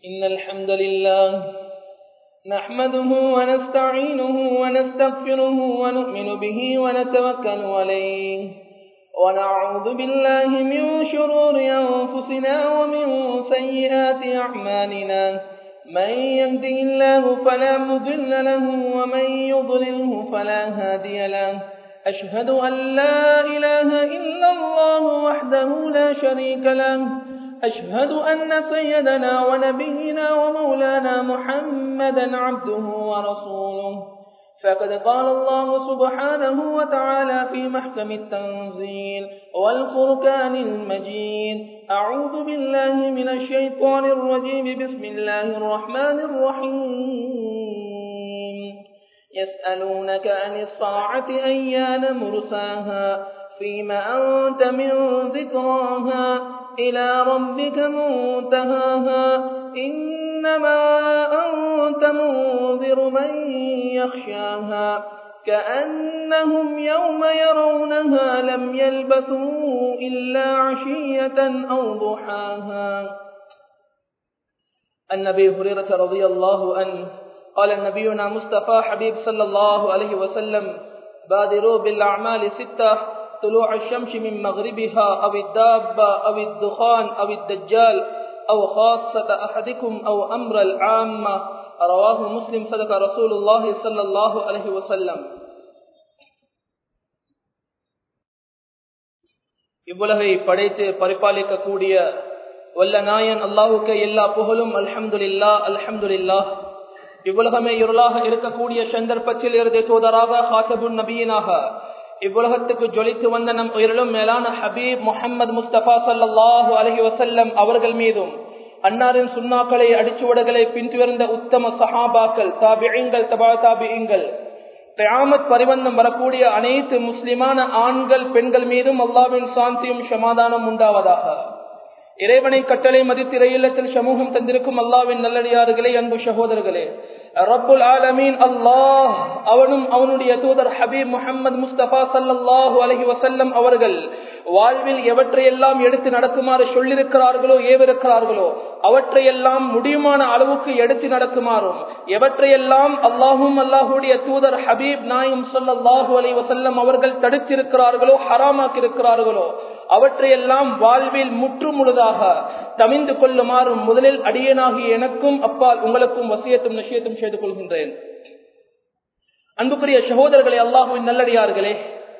إن الحمد لله نحمده ونستعينه ونستغفره ونؤمن به ونتوكل عليه ونعوذ بالله من شرور أنفسنا ومن سيئات أعمالنا من يهده الله فلا مضل له ومن يضلله فلا هادي له أشهد أن لا إله إلا الله وحده لا شريك له أشهد أن سيدنا ونبينا ومولانا محمدا عبده ورسوله فقد قال الله سبحانه وتعالى في محكم التنزيل والفركان المجيد أعوذ بالله من الشيطان الرجيم بسم الله الرحمن الرحيم يسألونك عن الساعة أيان مرساها فيما أنت من ذكراها إلى ربك منتهاها إنما أنت منذر من يخشاها كأنهم يوم يرونها لم يلبثوا إلا عشية أو ضحاها النبي هريرة رضي الله عنه قال نبينا مصطفى حبيب صلى الله عليه وسلم بادروا بالأعمال ستة طلوع الشمس من مغربها أو الدابة أو الدخان أو الدجال أو خاصة أحدكم أو أمر العامة رواه مسلم صدق رسول الله صلى الله عليه وسلم இவ்வுலகை படைத்து பரிபாலிக்கக்கூடிய வல்ல நாயன் அல்லாஹுக்கு எல்லா புகழும் அல்ஹம்துலில்லா அல்ஹம்துலில்லா இவ்வுலகமே இருளாக இருக்கக்கூடிய சந்தர்ப்பத்தில் இருந்து தூதராக ஹாசபுன் நபியினாக இவ்வுலகத்துக்கு ஜொலித்து வந்த நம் உயிரிலும் மேலான ஹபீப் முகமது முஸ்தபா சல்லாஹூ அலஹி வசல்லம் அவர்கள் மீதும் அன்னாரின் சுண்ணாக்களை அடிச்சுவடுகளை பின்துயர்ந்த உத்தம சஹாபாக்கள் தாபியங்கள் தபா தாபியங்கள் கயாமத் பரிவந்தம் வரக்கூடிய அனைத்து முஸ்லிமான ஆண்கள் பெண்கள் மீதும் அல்லாவின் சாந்தியும் சமாதானம் உண்டாவதாக இறைவனை கட்டளை மதித்திர இல்லத்தில் சமூகம் தந்திருக்கும் அல்லாவின் நல்லடியார்களே அன்பு சகோதரர்களே ரப்புல் ஆலமீன் அல்லாஹ் அவனும் அவனுடைய தூதர் ஹபீப் முகமது முஸ்தபா சல்லாஹூ அலஹி வசல்லம் அவர்கள் வாழ்வில் எவற்றையெல்லாம் எடுத்து நடக்குமாறு சொல்லிருக்கிறார்களோ ஏவிருக்கிறார்களோ அவற்றையெல்லாம் முடியுமான அளவுக்கு எடுத்து நடக்குமாறும் எவற்றையெல்லாம் அல்லாஹும் அல்லாஹுடைய தூதர் ஹபீப் நாயும் சல்லாஹூ அலி வசல்லம் அவர்கள் தடுத்திருக்கிறார்களோ ஹராமாக்கி இருக்கிறார்களோ அவற்றையெல்லாம் வாழ்வில் முற்றுமுழுதாக தமிந்து கொள்ளுமாறும் முதலில் அடியனாகி எனக்கும் அப்பால் உங்களுக்கும் வசியத்தும் நிச்சயத்தும் செய்து கொள்கின்றேன் அன்புக்குரிய சகோதரர்களே அல்லாஹுவின் நல்லடியார்களே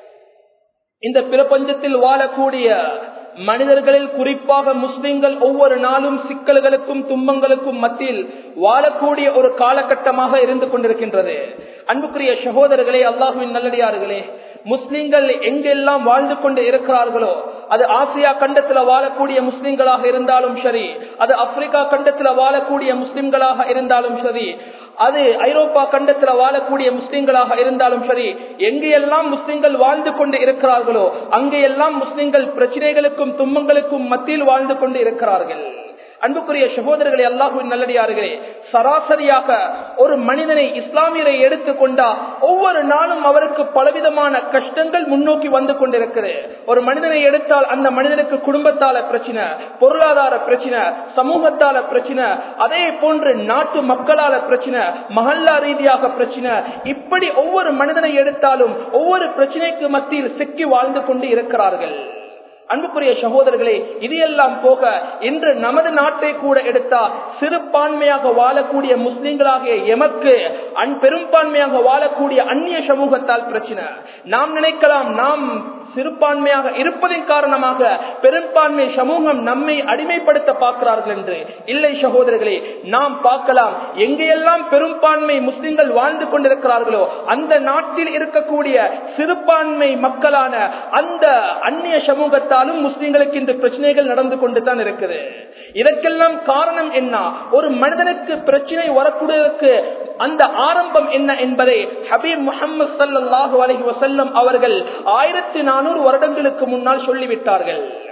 இந்த பிரபஞ்சத்தில் வாழக்கூடிய மனிதர்களில் குறிப்பாக முஸ்லிம்கள் ஒவ்வொரு நாளும் சிக்கல்களுக்கும் துன்பங்களுக்கும் மத்தியில் வாழக்கூடிய ஒரு காலகட்டமாக இருந்து கொண்டிருக்கின்றது அன்புக்குரிய சகோதரர்களே அல்லாஹுவின் நல்லடியார்களே முஸ்லிம்கள் எங்கெல்லாம் வாழ்ந்து கொண்டு இருக்கிறார்களோ அது ஆசியா கண்டத்தில் வாழக்கூடிய முஸ்லிம்களாக இருந்தாலும் சரி அது ஆப்பிரிக்கா கண்டத்தில் வாழக்கூடிய முஸ்லிம்களாக இருந்தாலும் சரி அது ஐரோப்பா கண்டத்தில் வாழக்கூடிய முஸ்லிம்களாக இருந்தாலும் சரி எங்கெல்லாம் முஸ்லிம்கள் வாழ்ந்து கொண்டு இருக்கிறார்களோ அங்கெல்லாம் முஸ்லிம்கள் பிரச்சனைகளுக்கும் துன்பங்களுக்கும் மத்தியில் வாழ்ந்து கொண்டு இருக்கிறார்கள் அன்புக்குரிய சகோதரர்களே அல்லாஹுவின் நல்லடியார்களே சராசரியாக ஒரு மனிதனை இஸ்லாமியரை எடுத்துக்கொண்டா ஒவ்வொரு நாளும் அவருக்கு பலவிதமான கஷ்டங்கள் முன்னோக்கி வந்து கொண்டிருக்கிறது ஒரு மனிதனை எடுத்தால் அந்த மனிதனுக்கு குடும்பத்தால பிரச்சனை பொருளாதார பிரச்சனை சமூகத்தால பிரச்சனை அதே போன்று நாட்டு மக்களால பிரச்சனை மகல்லா ரீதியாக பிரச்சனை இப்படி ஒவ்வொரு மனிதனை எடுத்தாலும் ஒவ்வொரு பிரச்சனைக்கு மத்தியில் சிக்கி வாழ்ந்து கொண்டு இருக்கிறார்கள் அன்புக்குரிய சகோதரர்களே இது எல்லாம் போக இன்று நமது நாட்டை கூட எடுத்தா சிறுபான்மையாக வாழக்கூடிய முஸ்லிம்களாகிய எமக்கு அன் பெரும்பான்மையாக வாழக்கூடிய அந்நிய சமூகத்தால் பிரச்சனை நாம் நினைக்கலாம் நாம் சிறுபான்மையாக இருப்பதன் காரணமாக பெரும்பான்மை சமூகம் நம்மை அடிமைப்படுத்த பார்க்கிறார்கள் என்று இல்லை சகோதரர்களே நாம் பார்க்கலாம் எங்கெல்லாம் பெரும்பான்மை முஸ்லிம்கள் வாழ்ந்து கொண்டிருக்கிறார்களோ அந்த நாட்டில் இருக்கக்கூடிய சிறுபான்மை மக்களான அந்த அந்நிய சமூகத்தாலும் முஸ்லிம்களுக்கு இந்த பிரச்சனைகள் நடந்து கொண்டு தான் இருக்குது இதற்கெல்லாம் காரணம் என்ன ஒரு மனிதனுக்கு பிரச்சனை வரக்கூடியதற்கு அந்த ஆரம்பம் என்ன என்பதை ஹபீப் முகமது சல்லாஹூ அலஹி வசல்லம் அவர்கள் ஆயிரத்தி நானூறு வருடங்களுக்கு முன்னால் சொல்லிவிட்டார்கள்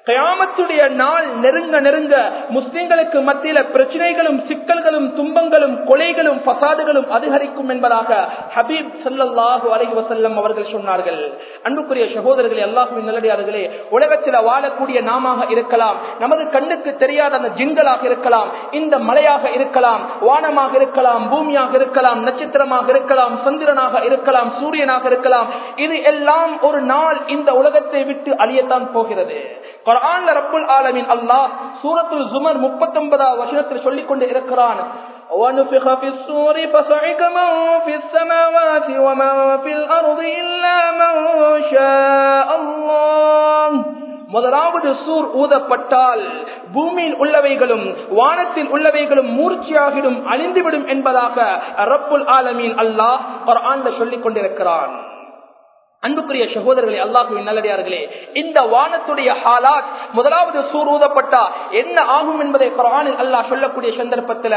கயாமத்துடைய நாள் நெருங்க நெருங்க முஸ்லிம்களுக்கு மத்தியில பிரச்சனைகளும் சிக்கல்களும் துன்பங்களும் கொலைகளும் பசாதுகளும் அதிகரிக்கும் என்பதாக ஹபீப் சல்லாஹூ அலஹி வசல்லம் அவர்கள் சொன்னார்கள் அன்புக்குரிய சகோதரர்களே அல்லாஹுவின் நல்லடியார்களே உலகத்தில் வாழக்கூடிய நாமாக இருக்கலாம் நமது கண்ணுக்கு தெரியாத அந்த ஜின்களாக இருக்கலாம் இந்த மலையாக இருக்கலாம் வானமாக இருக்கலாம் பூமியாக இருக்கலாம் நட்சத்திரமாக இருக்கலாம் சந்திரனாக இருக்கலாம் சூரியனாக இருக்கலாம் இது எல்லாம் ஒரு நாள் இந்த உலகத்தை விட்டு அழியத்தான் போகிறது குரான்ல ரப்புல் ஆலமின் அல்லாஹ் சூரத்துல் ஜுமர் முப்பத்தொன்பதாவது வசனத்தில் சொல்லிக் கொண்டு இருக்கிறான் ونفخ في الصور فصعق من في السماوات ومن في الأرض إلا من شاء الله முதலாவது சூர் ஊதப்பட்டால் பூமியில் உள்ளவைகளும் வானத்தில் உள்ளவைகளும் மூர்ச்சியாகிடும் அழிந்துவிடும் என்பதாக ரப்புல் ஆலமீன் அல்லாஹ் ஒரு ஆண்ட சொல்லிக் கொண்டிருக்கிறான் அன்புக்குரிய சகோதரர்களே அல்லாஹுவின் நல்லடியார்களே இந்த வானத்துடைய ஹாலாத் முதலாவது சூர் ஊதப்பட்டா என்ன ஆகும் என்பதை குரானில் அல்லாஹ் சொல்லக்கூடிய சந்தர்ப்பத்தில்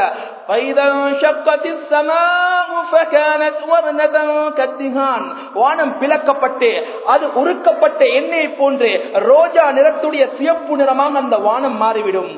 வானம் பிளக்கப்பட்டு அது உருக்கப்பட்ட எண்ணெய் போன்று ரோஜா நிறத்துடைய சிவப்பு நிறமாக அந்த வானம் மாறிவிடும்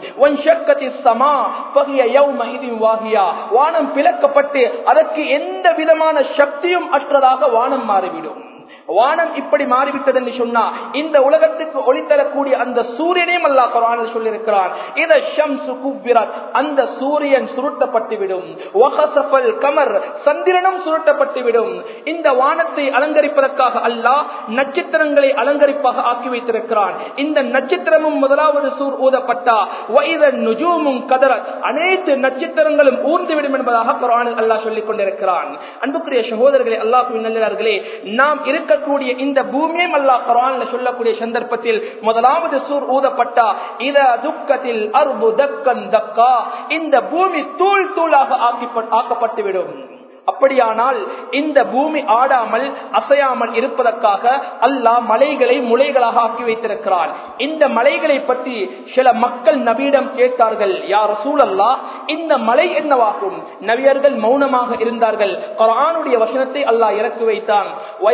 வானம் பிளக்கப்பட்டு அதற்கு எந்த விதமான சக்தியும் அற்றதாக வானம் மாறிவிடும் வானம் இப்படி மாறிவிட்டது என்று சொன்னா இந்த உலகத்துக்கு ஒளி தரக்கூடிய அந்த சூரியனையும் அல்லா குரானில் சொல்லியிருக்கிறான் இத ஷம்சு குவ்விரத் அந்த சூரியன் சுருட்டப்பட்டுவிடும் கமர் சந்திரனும் சுருட்டப்பட்டுவிடும் இந்த வானத்தை அலங்கரிப்பதற்காக அல்லாஹ் நட்சத்திரங்களை அலங்கரிப்பாக ஆக்கி வைத்திருக்கிறான் இந்த நட்சத்திரமும் முதலாவது சூர் ஊதப்பட்டா வைதன் நுஜூமும் கதரத் அனைத்து நட்சத்திரங்களும் ஊர்ந்துவிடும் என்பதாக குரானில் அல்லாஹ் சொல்லிக் கொண்டிருக்கிறான் அன்புக்குரிய சகோதரர்களே அல்லாஹுவின் நல்லே நாம் இருக்கக்கூடிய இந்த பூமியும் அல்லா குரான்ல சொல்லக்கூடிய சந்தர்ப்பத்தில் முதலாவது சூர் ஊதப்பட்டா இத துக்கத்தில் அர்பு தக்கன் தக்கா இந்த பூமி தூள் தூளாக ஆக்கப்பட்டுவிடும் அப்படியானால் இந்த பூமி ஆடாமல் அசையாமல் இருப்பதற்காக அல்லாஹ் மலைகளை முளைகளாக ஆக்கி வைத்திருக்கிறான் இந்த மலைகளை பற்றி சில மக்கள் நபியிடம் கேட்டார்கள் யார் சூழல்லா இந்த மலை என்னவாகும் நபியர்கள் மௌனமாக இருந்தார்கள் குரானுடைய வசனத்தை அல்லாஹ் இறக்கி வைத்தான்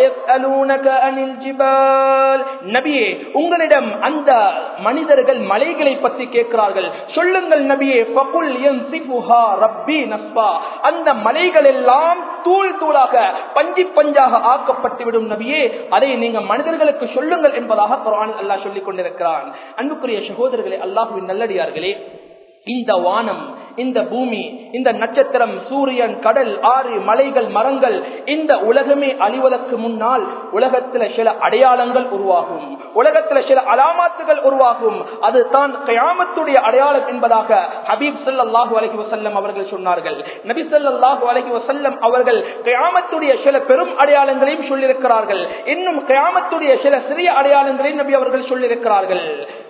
நபியே உங்களிடம் அந்த மனிதர்கள் மலைகளை பற்றி கேட்கிறார்கள் சொல்லுங்கள் நபியே அந்த மலைகள் எல்லாம் எல்லாம் தூள் தூளாக பஞ்சி பஞ்சாக ஆக்கப்பட்டுவிடும் நபியே அதை நீங்க மனிதர்களுக்கு சொல்லுங்கள் என்பதாக குரான் அல்லாஹ் சொல்லிக் கொண்டிருக்கிறான் அன்புக்குரிய சகோதரர்களே அல்லாஹுவின் நல்லடியார்களே இந்த வானம் இந்த பூமி இந்த நட்சத்திரம் சூரியன் கடல் ஆறு மலைகள் மரங்கள் இந்த உலகமே அழிவதற்கு முன்னால் உலகத்துல சில அடையாளங்கள் உருவாகும் உலகத்துல சில அலாமாத்துகள் உருவாகும் அது தான் கயாமத்துடைய அடையாளம் என்பதாக ஹபீப் சல்லாஹூ அலஹி வசல்லம் அவர்கள் சொன்னார்கள் நபி சல்லாஹூ அலஹி வசல்லம் அவர்கள் கயாமத்துடைய சில பெரும் அடையாளங்களையும் சொல்லியிருக்கிறார்கள் இன்னும் கயாமத்துடைய சில சிறிய அடையாளங்களையும் நபி அவர்கள் சொல்லியிருக்கிறார்கள்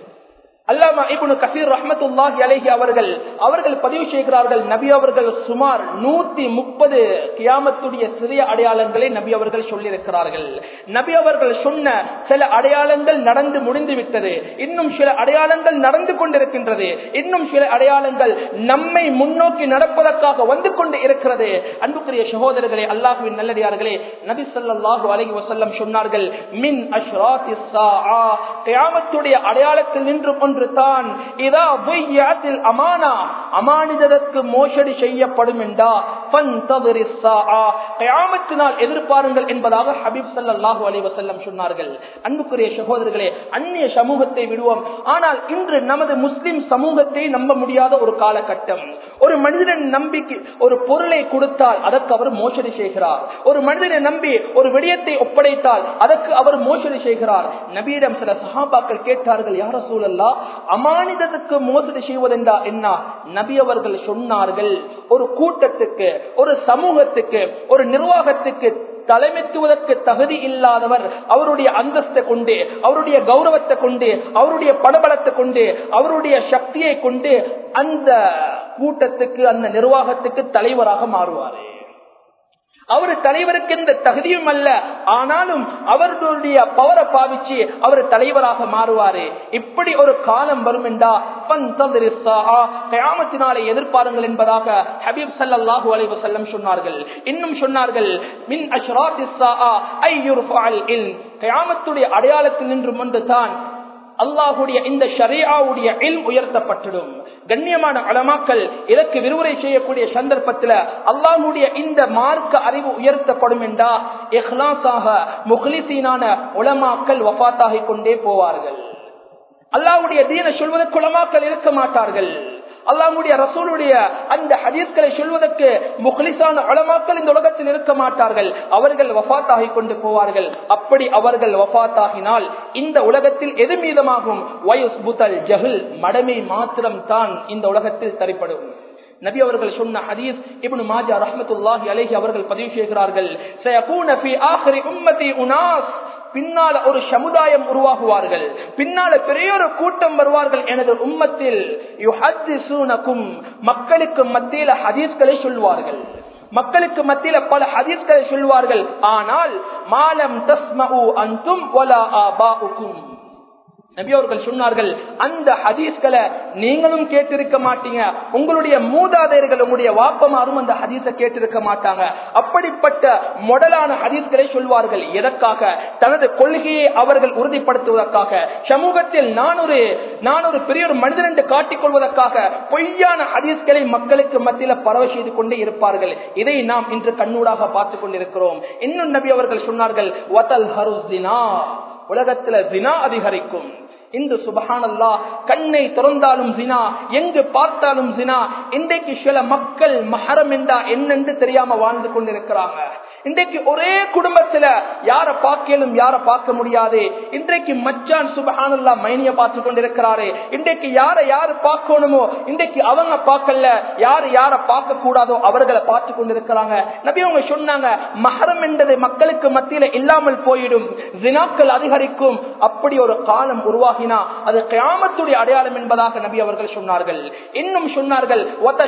அல்லாமா இபுனு கசீர் ரஹமத்துல்லாஹி அலைஹி அவர்கள் அவர்கள் பதிவு செய்கிறார்கள் நபி அவர்கள் சுமார் நூத்தி முப்பது கியாமத்துடைய சிறிய அடையாளங்களை நபி அவர்கள் சொல்லியிருக்கிறார்கள் நபி அவர்கள் சொன்ன சில அடையாளங்கள் நடந்து முடிந்து விட்டது இன்னும் சில அடையாளங்கள் நடந்து கொண்டிருக்கின்றது இன்னும் சில அடையாளங்கள் நம்மை முன்னோக்கி நடப்பதற்காக வந்து கொண்டு இருக்கிறது அன்புக்குரிய சகோதரர்களே அல்லாஹுவின் நல்லடியார்களே நபி ஸல்லல்லாஹு அலைஹி வஸல்லம் சொன்னார்கள் மின் அஷ்ராத்தி ஸாஆ கியாமத்துடைய அடையாளத்தில் நின்று ஒன்று தான் இதா துய்யாத்தில் அமானா அமானிதற்கு மோசடி செய்யப்படும் என்றா ஃபன்ததிரி ஸாஆ கியாமத்தினால் எதிர்பாருங்கள் என்பதாக ஹபீப் ஸல்லல்லாஹு அலைஹி வஸல்லம் சொன்னார்கள் அன்புக்குரிய சகோதரர்களே அந்நிய சமூகத்தை விடுவோம் ஆனால் இன்று நமது முஸ்லிம் சமூகத்தை நம்ப முடியாத ஒரு காலகட்டம் ஒரு மனிதன் நம்பிக்கை ஒரு பொருளை கொடுத்தால் அதற்கு அவர் மோசடி செய்கிறார் ஒரு மனிதனை நம்பி ஒரு விடயத்தை ஒப்படைத்தால் அதற்கு அவர் மோசடி செய்கிறார் நபியிடம் சில சகாபாக்கள் கேட்டார்கள் யார சூழல்லா அமானிதத்துக்கு மோசடி செய்வதென்றா என்ன நபி அவர்கள் சொன்னார்கள் ஒரு கூட்டத்துக்கு ஒரு சமூகத்துக்கு ஒரு நிர்வாகத்துக்கு தலைமைத்துவதற்கு தகுதி இல்லாதவர் அவருடைய அந்தஸ்தை கொண்டு அவருடைய கௌரவத்தை கொண்டு அவருடைய படபலத்தை கொண்டு அவருடைய சக்தியை கொண்டு அந்த கூட்டத்துக்கு அந்த நிர்வாகத்துக்கு தலைவராக மாறுவாரு அவர் தலைவருக்கு எந்த தகுதியும் அல்ல ஆனாலும் அவர்களுடைய பவரை பாவிச்சு அவர் தலைவராக மாறுவாரு இப்படி ஒரு காலம் வரும் என்றா கயாமத்தினாலே எதிர்பாருங்கள் என்பதாக ஹபீப் சல்லாஹூ அலைவ செல்லம் சொன்னார்கள் இன்னும் சொன்னார்கள் மின் அஷ்ராத் கயாமத்துடைய அடையாளத்தில் நின்று ஒன்று தான் அல்லாஹுடைய இந்த ஷரியாவுடைய இல் உயர்த்தப்பட்டுடும் கண்ணியமான அலமாக்கள் இதற்கு விரிவுரை செய்யக்கூடிய சந்தர்ப்பத்தில் அல்லாஹுடைய இந்த மார்க்க அறிவு உயர்த்தப்படும் என்றா இஹ்லாஸாக முஹ்லிசீனான உலமாக்கள் வஃத்தாகிக் கொண்டே போவார்கள் அல்லாஹ்வுடைய தீனை சொல்வதற்கு உலமாக்கள் இருக்க மாட்டார்கள் அல்லாஹ்வுடைய ரசூலுடைய அந்த ஹதீஸ்களை சொல்வதற்கு முഖ്ലിസാன உலமாக்கள் இந்த உலகத்தில் இருக்க மாட்டார்கள் அவர்கள் வஃபாத்தாகி கொண்டு போவார்கள் அப்படி அவர்கள் வஃபாத்தாகினால் இந்த உலகத்தில் எது மீதமாகும் வயுஸ்புதல் ஜஹில் மடமை மாத்திரம் தான் இந்த உலகத்தில் தரிப்படும் நபி அவர்கள் சொன்ன ஹதீஸ் இப்னு மாஜா ரஹ்மத்துல்லாஹி அலைஹி அவர்கள் பதிவு செய்கிறார்கள் சயகூன ஃபீ ஆഖിരി உம்மதி உனாஸ் பின்னால ஒரு சமுதாயம் உருவாகுவார்கள் பின்னால பெரிய ஒரு கூட்டம் வருவார்கள் எனது உம்மத்தில் யுஹத்திசூனக்கும் மக்களுக்கு மத்தியில ஹதீஸ்களை சொல்வார்கள் மக்களுக்கு மத்தியில பல ஹதீஸ்களை சொல்வார்கள் ஆனால் மாலம் தஸ்மஉ அன்தும் வலா ஆபாஉக்கும் நபி அவர்கள் சொன்னார்கள் அந்த ஹதீஸ்களை நீங்களும் கேட்டிருக்க மாட்டீங்க உங்களுடைய மூதாதையர்கள் உங்களுடைய வாப்பமாரும் அந்த ஹதீஸை கேட்டிருக்க மாட்டாங்க அப்படிப்பட்ட மொடலான ஹதீஸ்களை சொல்வார்கள் எதற்காக தனது கொள்கையை அவர்கள் உறுதிப்படுத்துவதற்காக சமூகத்தில் நான் ஒரு நான் ஒரு பெரிய ஒரு மனிதன் என்று காட்டிக் கொள்வதற்காக பொய்யான ஹதீஸ்களை மக்களுக்கு மத்தியில பரவ செய்து கொண்டே இருப்பார்கள் இதை நாம் இன்று கண்ணூடாக பார்த்துக் கொண்டிருக்கிறோம் இன்னும் நபி அவர்கள் சொன்னார்கள் வதல் ஹருசினா உலகத்துல ஜினா அதிகரிக்கும் இன்று சுபஹானல்லா கண்ணை திறந்தாலும் ஜினா எங்கு பார்த்தாலும் ஜினா இன்றைக்கு சில மக்கள் மஹரம் என்றா என்னென்று தெரியாம வாழ்ந்து கொண்டிருக்கிறாங்க இன்றைக்கு ஒரே குடும்பத்துல யார பார்க்கலும் யார பார்க்க முடியாது இன்றைக்கு மச்சான் சுபஹானல்லா மைனிய பார்த்து கொண்டிருக்கிறாரு இன்றைக்கு யார யாரு பார்க்கணுமோ இன்றைக்கு அவங்க பார்க்கல யாரு யார பார்க்க கூடாதோ அவர்களை பார்த்து கொண்டிருக்கிறாங்க நபி அவங்க சொன்னாங்க மஹரம் என்பது மக்களுக்கு மத்தியில இல்லாமல் போயிடும் ஜினாக்கள் அதிகரிக்கும் அப்படி ஒரு காலம் உருவாகினா அது கியாமத்துடைய அடையாளம் என்பதாக நபி அவர்கள் சொன்னார்கள் இன்னும் சொன்னார்கள்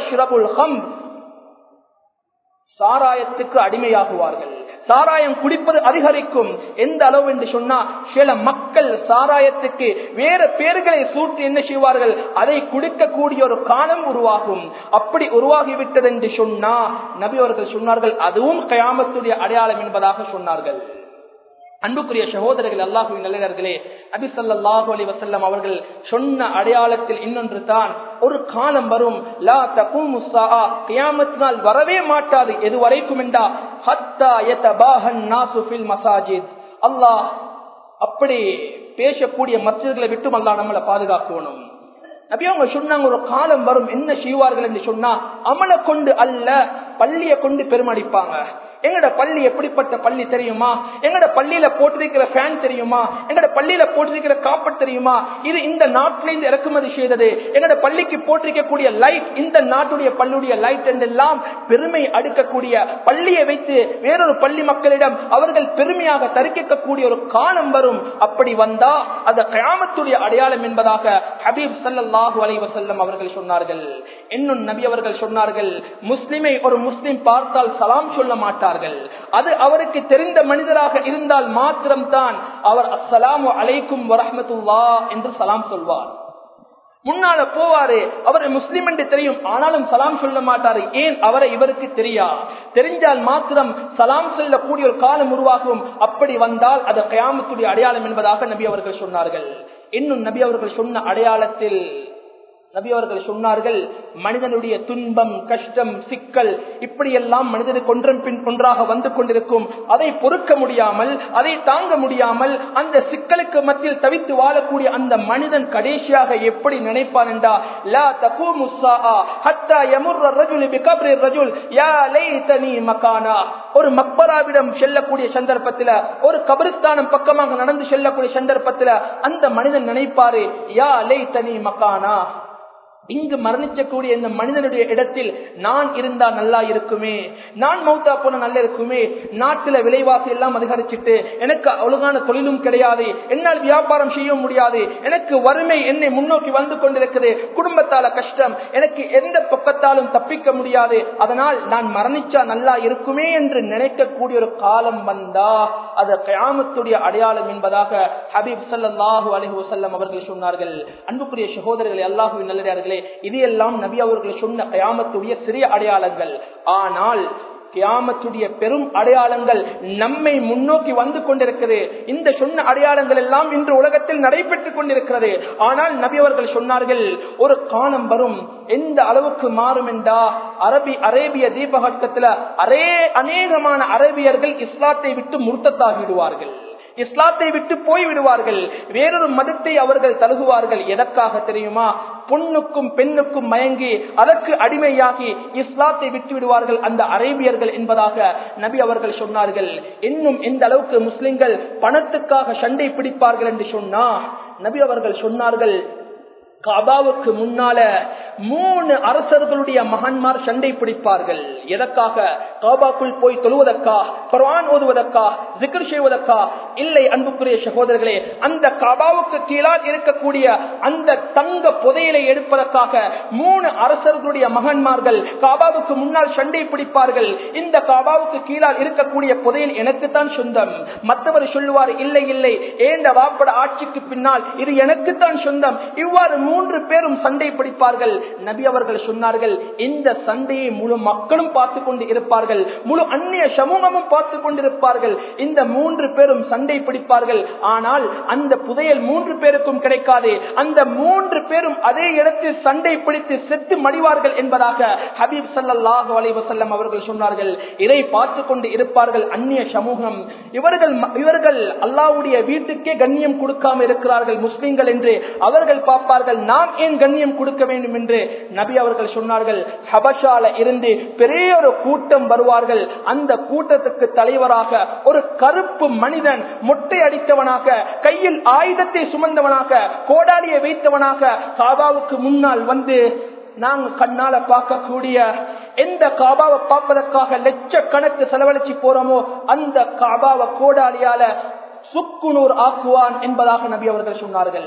சாராயத்துக்கு அடிமையாகுவார்கள் சாராயம் குடிப்பது அதிகரிக்கும் எந்த அளவு என்று சொன்னா சில மக்கள் சாராயத்துக்கு வேற பேர்களை சூட்டி என்ன செய்வார்கள் அதை குடிக்கக்கூடிய ஒரு காலம் உருவாகும் அப்படி உருவாகிவிட்டது என்று சொன்னா நபி அவர்கள் சொன்னார்கள் அதுவும் கயாமத்துடைய அடையாளம் என்பதாக சொன்னார்கள் அன்புக்குரிய சகோதரர்கள் அல்லாஹுவின் நல்லர்களே அபி சல்லாஹு அலி வசல்லம் அவர்கள் சொன்ன அடையாளத்தில் இன்னொன்று தான் ஒரு காலம் வரும் லா தகும் கியாமத்தினால் வரவே மாட்டாது எது வரைக்கும் என்றா ஹத்தா யதபாஹன் நாசு ஃபில் மசாஜித் அல்லாஹ் அப்படி பேசக்கூடிய மஸ்ஜித்களை விட்டும் அல்லாஹ் நம்மளை பாதுகாக்கணும் நபி அவங்க சொன்னாங்க ஒரு காலம் வரும் என்ன செய்வார்கள் என்று சொன்னா அமலை கொண்டு அல்ல பள்ளியை கொண்டு பெருமடிப்பாங்க எங்கட பள்ளி எப்படிப்பட்ட பள்ளி தெரியுமா எங்கட பள்ளியில போட்டிருக்கிற ஃபேன் தெரியுமா எங்கட பள்ளியில போட்டிருக்கிற காப்பட் தெரியுமா இது இந்த நாட்டிலிருந்து இறக்குமதி செய்தது எங்கட பள்ளிக்கு போட்டிருக்கக்கூடிய லைட் இந்த நாட்டுடைய பள்ளியுடைய லைட் என்றெல்லாம் பெருமை அடுக்கக்கூடிய பள்ளியை வைத்து வேறொரு பள்ளி மக்களிடம் அவர்கள் பெருமையாக தரிக்கக்கூடிய ஒரு காலம் வரும் அப்படி வந்தா அந்த கிராமத்துடைய அடையாளம் என்பதாக ஹபீப் சல்லாஹூ அலை வசல்லம் அவர்கள் சொன்னார்கள் இன்னும் நபி அவர்கள் சொன்னார்கள் முஸ்லிமை ஒரு முஸ்லிம் பார்த்தால் சலாம் சொல்ல மாட்டார் சொல்வார்கள் அது அவருக்கு தெரிந்த மனிதராக இருந்தால் மாத்திரம்தான் அவர் அஸ்ஸலாமு அலைக்கும் வரஹமத்துல்லா என்று சலாம் சொல்வார் முன்னால போவாரு அவர் முஸ்லிம் என்று தெரியும் ஆனாலும் சலாம் சொல்ல மாட்டாரு ஏன் அவரை இவருக்கு தெரியா தெரிஞ்சால் மாத்திரம் சலாம் சொல்லக்கூடிய ஒரு காலம் உருவாகும் அப்படி வந்தால் அது கயாமத்துடைய அடையாளம் என்பதாக நபி அவர்கள் சொன்னார்கள் இன்னும் நபி அவர்கள் சொன்ன அடையாளத்தில் நபி அவர்கள் சொன்னார்கள் மனிதனுடைய துன்பம் கஷ்டம் சிக்கல் இப்படியெல்லாம் மனிதனுக்கு ஒன்றன் பின் ஒன்றாக வந்து கொண்டிருக்கும் அதை பொறுக்க முடியாமல் அதை தாங்க முடியாமல் அந்த சிக்கலுக்கு மத்தியில் தவித்து வாழக்கூடிய அந்த மனிதன் கடைசியாக எப்படி நினைப்பான் என்றா லா தகூமு ஸாஆ ஹத்தா யமுர்ர ரஜுல் பிகப்ரி ரஜுல் யா லைதனி மகானா ஒரு மக்பராவிடம் செல்லக்கூடிய சந்தர்ப்பத்தில் ஒரு கபிரிஸ்தானம் பக்கமாக நடந்து செல்லக்கூடிய சந்தர்ப்பத்தில் அந்த மனிதன் நினைப்பாரு யா லைதனி மகானா இங்கு மரணிக்கக்கூடிய இந்த மனிதனுடைய இடத்தில் நான் இருந்தா நல்லா இருக்குமே நான் மௌத்தா போன நல்லா இருக்குமே நாட்டுல விலைவாசி எல்லாம் அதிகரிச்சுட்டு எனக்கு ஒழுங்கான தொழிலும் கிடையாது என்னால் வியாபாரம் செய்ய முடியாது எனக்கு வறுமை என்னை முன்னோக்கி வந்து கொண்டிருக்குது குடும்பத்தால கஷ்டம் எனக்கு எந்த பக்கத்தாலும் தப்பிக்க முடியாது அதனால் நான் மரணிச்சா நல்லா இருக்குமே என்று நினைக்கக்கூடிய ஒரு காலம் வந்தா அது கயாமத்துடைய அடையாளம் என்பதாக ஹபீப் சல்லாஹூ அலஹி வசல்லம் அவர்கள் சொன்னார்கள் அன்புக்குரிய சகோதரர்களை அல்லாஹுவின் நல்லதார்களே இது எல்லாம் நபி அவர்கள் சொன்ன கயாமத்துடைய சிறிய அடையாளங்கள் ஆனால் கியாமத்துடைய பெரும் அடையாளங்கள் நம்மை முன்னோக்கி வந்து கொண்டிருக்கிறது இந்த சொன்ன அடையாளங்கள் எல்லாம் இன்று உலகத்தில் நடைபெற்றுக் கொண்டிருக்கிறது ஆனால் நபி அவர்கள் சொன்னார்கள் ஒரு காலம் வரும் எந்த அளவுக்கு மாறும் என்றா அரபி அரேபிய தீபகற்பத்துல அரே அநேகமான அரேபியர்கள் இஸ்லாத்தை விட்டு முர்த்தத்தாகிடுவார்கள் இஸ்லாத்தை விட்டு போய் விடுவார்கள் வேறொரு மதத்தை அவர்கள் தழுகுவார்கள் எதற்காக தெரியுமா பொண்ணுக்கும் பெண்ணுக்கும் மயங்கி அதற்கு அடிமையாகி இஸ்லாத்தை விட்டு விடுவார்கள் அந்த அரேபியர்கள் என்பதாக நபி அவர்கள் சொன்னார்கள் இன்னும் எந்த அளவுக்கு முஸ்லிம்கள் பணத்துக்காக சண்டை பிடிப்பார்கள் என்று சொன்னா நபி அவர்கள் சொன்னார்கள் காபாவுக்கு முன்னால மூணு அரசர்களுடைய மகன்மார் சண்டை பிடிப்பார்கள் எதற்காக காபாக்குள் போய் தொழுவதற்கா குர்ஆன் ஓதுவதற்கா ஜிக்ர் செய்வதற்கா இல்லை அன்புக்குரிய சகோதரர்களே அந்த காபாவுக்கு கீழால் இருக்கக்கூடிய அந்த தங்க புதையலை எடுப்பதற்காக மூணு அரசர்களுடைய மகன்மார்கள் காபாவுக்கு முன்னால் சண்டை பிடிப்பார்கள் இந்த காபாவுக்கு கீழால் இருக்கக்கூடிய புதையல் எனக்குத்தான் சொந்தம் மற்றவர் சொல்லுவார் இல்லை இல்லை ஏண்ட வாப்பட ஆட்சிக்கு பின்னால் இது எனக்குத்தான் சொந்தம் இவ்வாறு மூன்று பேரும் சண்டை பிடிப்பார்கள் நபி அவர்கள் சொன்னார்கள் இந்த சண்டையை முழு மக்களும் பார்த்து கொண்டு இருப்பார்கள் முழு அந்நிய சமூகமும் பார்த்து கொண்டிருப்பார்கள் இந்த மூன்று பேரும் சண்டை பிடிப்பார்கள் ஆனால் அந்த புதையல் மூன்று பேருக்கும் கிடைக்காது அந்த மூன்று பேரும் அதே இடத்தில் சண்டை பிடித்து செத்து மடிவார்கள் என்பதாக ஹபீப் சல்லாஹு அலி வசல்லம் அவர்கள் சொன்னார்கள் இதை பார்த்து கொண்டு இருப்பார்கள் அந்நிய சமூகம் இவர்கள் இவர்கள் அல்லாவுடைய வீட்டுக்கே கண்ணியம் கொடுக்காம இருக்கிறார்கள் முஸ்லிம்கள் என்று அவர்கள் பார்ப்பார்கள் நாம் ஏன் கண்ணியம் கொடுக்க வேண்டும் என்று நபி அவர்கள் சொன்னார்கள் ஹபஷால இருந்து பெரிய ஒரு கூட்டம் வருவார்கள் அந்த கூட்டத்துக்கு தலைவராக ஒரு கருப்பு மனிதன் மொட்டை அடித்தவனாக கையில் ஆயுதத்தை சுமந்தவனாக கோடாலியை வைத்தவனாக காபாவுக்கு முன்னால் வந்து நாங்க கண்ணால பார்க்கக்கூடிய எந்த காபாவை பார்ப்பதற்காக லட்சக்கணக்கு செலவழிச்சு போறோமோ அந்த காபாவை கோடாலியால சுக்குனூர் ஆக்குவான் என்பதாக நபி அவர்கள் சொன்னார்கள்